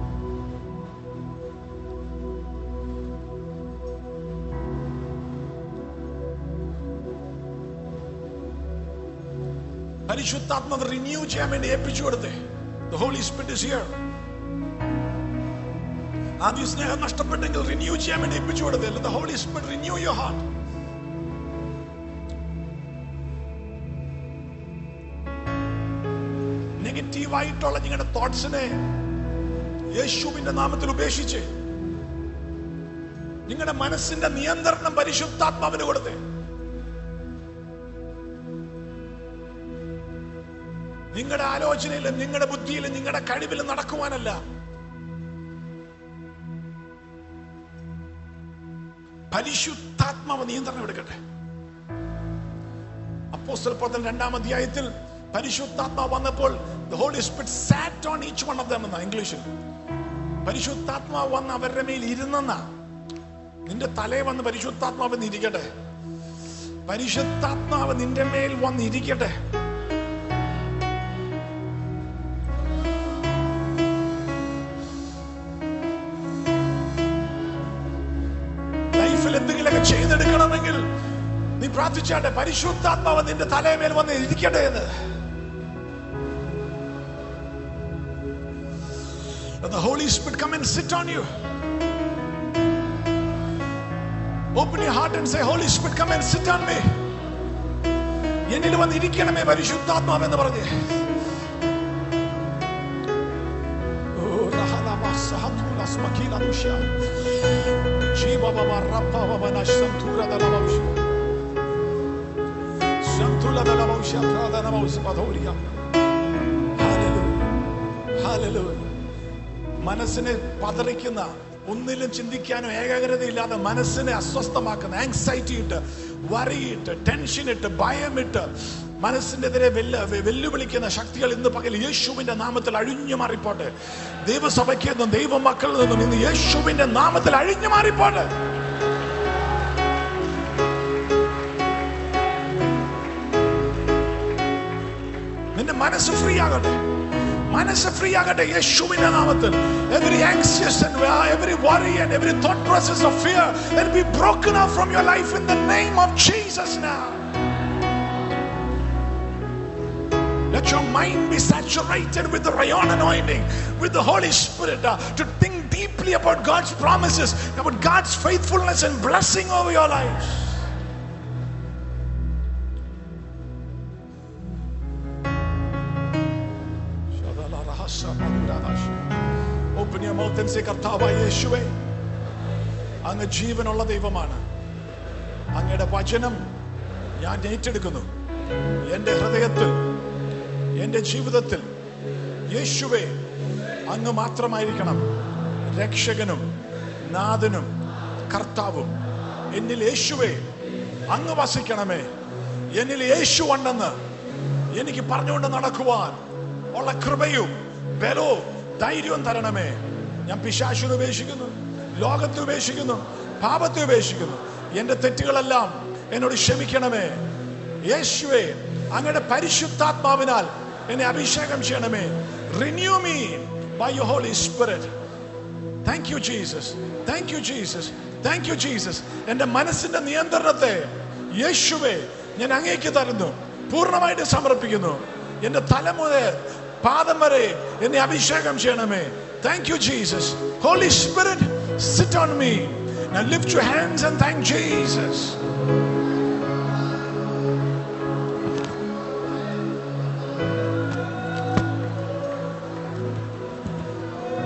പരിശുദ്ധാത്മാവ് റിന്യൂ ചെയ്യാൻ വേണ്ടി ഏൽപ്പിച്ചു കൊടുത്തേ The Holy Spirit is here. ആദ്യ സ്നേഹം നഷ്ടപ്പെട്ടെങ്കിൽ റിന്യൂ ചെയ്യാൻ വേണ്ടി ഏൽപ്പിച്ചു കൊടുത്തേ The Holy Spirit renew your heart. നെഗറ്റീവായിട്ടുള്ള നിങ്ങളുടെ തോട്ട്സിനെ യേശുവിന്റെ നാമത്തിൽ ഉപേക്ഷിച്ച് നിങ്ങളുടെ മനസ്സിന്റെ നിയന്ത്രണം പരിശുദ്ധാത്മാവിന് കൊടുത്തേ നിങ്ങളുടെ ആലോചനയിലും നിങ്ങളുടെ ബുദ്ധിയിലും നിങ്ങളുടെ കഴിവിലും നടക്കുവാനല്ല പരിശുദ്ധാത്മാവ് നിയന്ത്രണം എടുക്കട്ടെ അപ്പോസ്തല പ്രവർത്തനം രണ്ടാം അധ്യായത്തിൽ പരിശുദ്ധാത്മാവ് വന്നപ്പോൾ the Holy Spirit sat on each one of them എന്ന ഇംഗ്ലീഷിൽ പരിശുദ്ധാത്മാവ് വന്ന് അവരുടെ മേൽ ഇരുന്നെന്ന നിന്റെ തലേ വന്ന് പരിശുദ്ധാത്മാവ് വന്ന് ഇരിക്കട്ടെ പരിശുദ്ധാത്മാവ് നിന്റെ മേൽ വന്ന് ഇരിക്കട്ടെ ലൈഫിൽ എന്തെങ്കിലുമൊക്കെ ചെയ്തെടുക്കണമെങ്കിൽ നീ പ്രാർത്ഥിച്ചാട്ടെ പരിശുദ്ധാത്മാവ് നിന്റെ തലയമേൽ വന്ന് ഇരിക്കട്ടെ എന്ന് Let the Holy Spirit come and sit on you. Open your heart and say, Holy Spirit, come and sit on me. എന്നിൽ വന്ന് ഇരിക്കണമേ പരിശുദ്ധാത്മാവ് എന്ന് പറഞ്ഞ് ഓ, റഹലമ സഹതുല സ്മഖീല ദുഷ്യ. ജീവവവ റപ്പവവന ശംതുരദലവംശ. ശംതുലദലവംശ പ്രാദനവംശ പദോരിയ. Hallelujah. Hallelujah. മനസ്സിനെ പതറിക്കുന്ന ഒന്നിലും ചിന്തിക്കാനോ ഏകാഗ്രതയില്ലാതെ മനസ്സിനെ അസ്വസ്ഥമാക്കുന്ന ആങ്സൈറ്റി ഇട്ട് വറിയിട്ട് ടെൻഷൻ ഇട്ട് ഭയമിട്ട് മനസ്സിനെതിരെ വെല്ല വെല്ലുവിളിക്കുന്ന ശക്തികൾ ഇന്ന് പകൽ യേശുവിന്റെ നാമത്തിൽ അഴിഞ്ഞു മാറിപ്പോട്ടെ ദൈവസഭയ്ക്ക് നിന്നും ദൈവ മക്കളിൽ നിന്നും ഇന്ന് യേശുവിന്റെ നാമത്തിൽ അഴിഞ്ഞു മാറിപ്പോട്ടെ നിന്റെ മനസ്സ് ഫ്രീ ആകട്ടെ മനസ്സ് ഫ്രീ ആകട്ടെ യേശുവിന്റെ നാമത്തിൽ every anxious and every worry and every thought process of fear let it be broken off from your life in the name of Jesus now Let your mind be saturated with the rayon anointing, with the Holy Spirit, uh, to think deeply about God's promises, about God's faithfulness and blessing over your lives. Open your mouth and say, കർത്താവായ യേശുവേ അങ്ങ് ജീവനുള്ള ദൈവമാണ് അങ്ങയുടെ വചനം ഞാൻ ഏറ്റെടുക്കുന്നു എൻ്റെ ഹൃദയത്തിൽ എൻ്റെ ജീവിതത്തിൽ യേശുവേ അങ്ങ് മാത്രമായിരിക്കണം രക്ഷകനും നാഥനും കർത്താവും എന്നിൽ യേശുവേ അങ്ങ് വസിക്കണമേ എന്നിൽ യേശു ഉണ്ടെന്ന് എനിക്ക് പറഞ്ഞുകൊണ്ട് നടക്കുവാൻ ഉള്ള കൃപയും ബലവും ധൈര്യവും തരണമേ ഞാൻ പിശാശുനെ ഉപേക്ഷിക്കുന്നു ലോകത്തെ ഉപേക്ഷിക്കുന്നു പാപത്തെ ഉപേക്ഷിക്കുന്നു എന്റെ തെറ്റുകളെല്ലാം എന്നോട് ക്ഷമിക്കണമേ യേശുവേ അങ്ങയുടെ പരിശുദ്ധാത്മാവിനാൽ എന്നെ അഭിഷേകം ചെയ്യണമേ renew me by you Holy Spirit thank you Jesus thank you Jesus thank you Jesus എന്റെ മനസ്സിന്റെ നിയന്ത്രണത്തെ യേശുവേ ഞാൻ അങ്ങേക്ക് തരുന്നു പൂർണ്ണമായിട്ട് സമർപ്പിക്കുന്നു എന്റെ തല മുതൽ പാദം വരെ എന്നെ അഭിഷേകം ചെയ്യണമേ thank you Jesus Holy Spirit sit on me Now lift your hands and thank Jesus.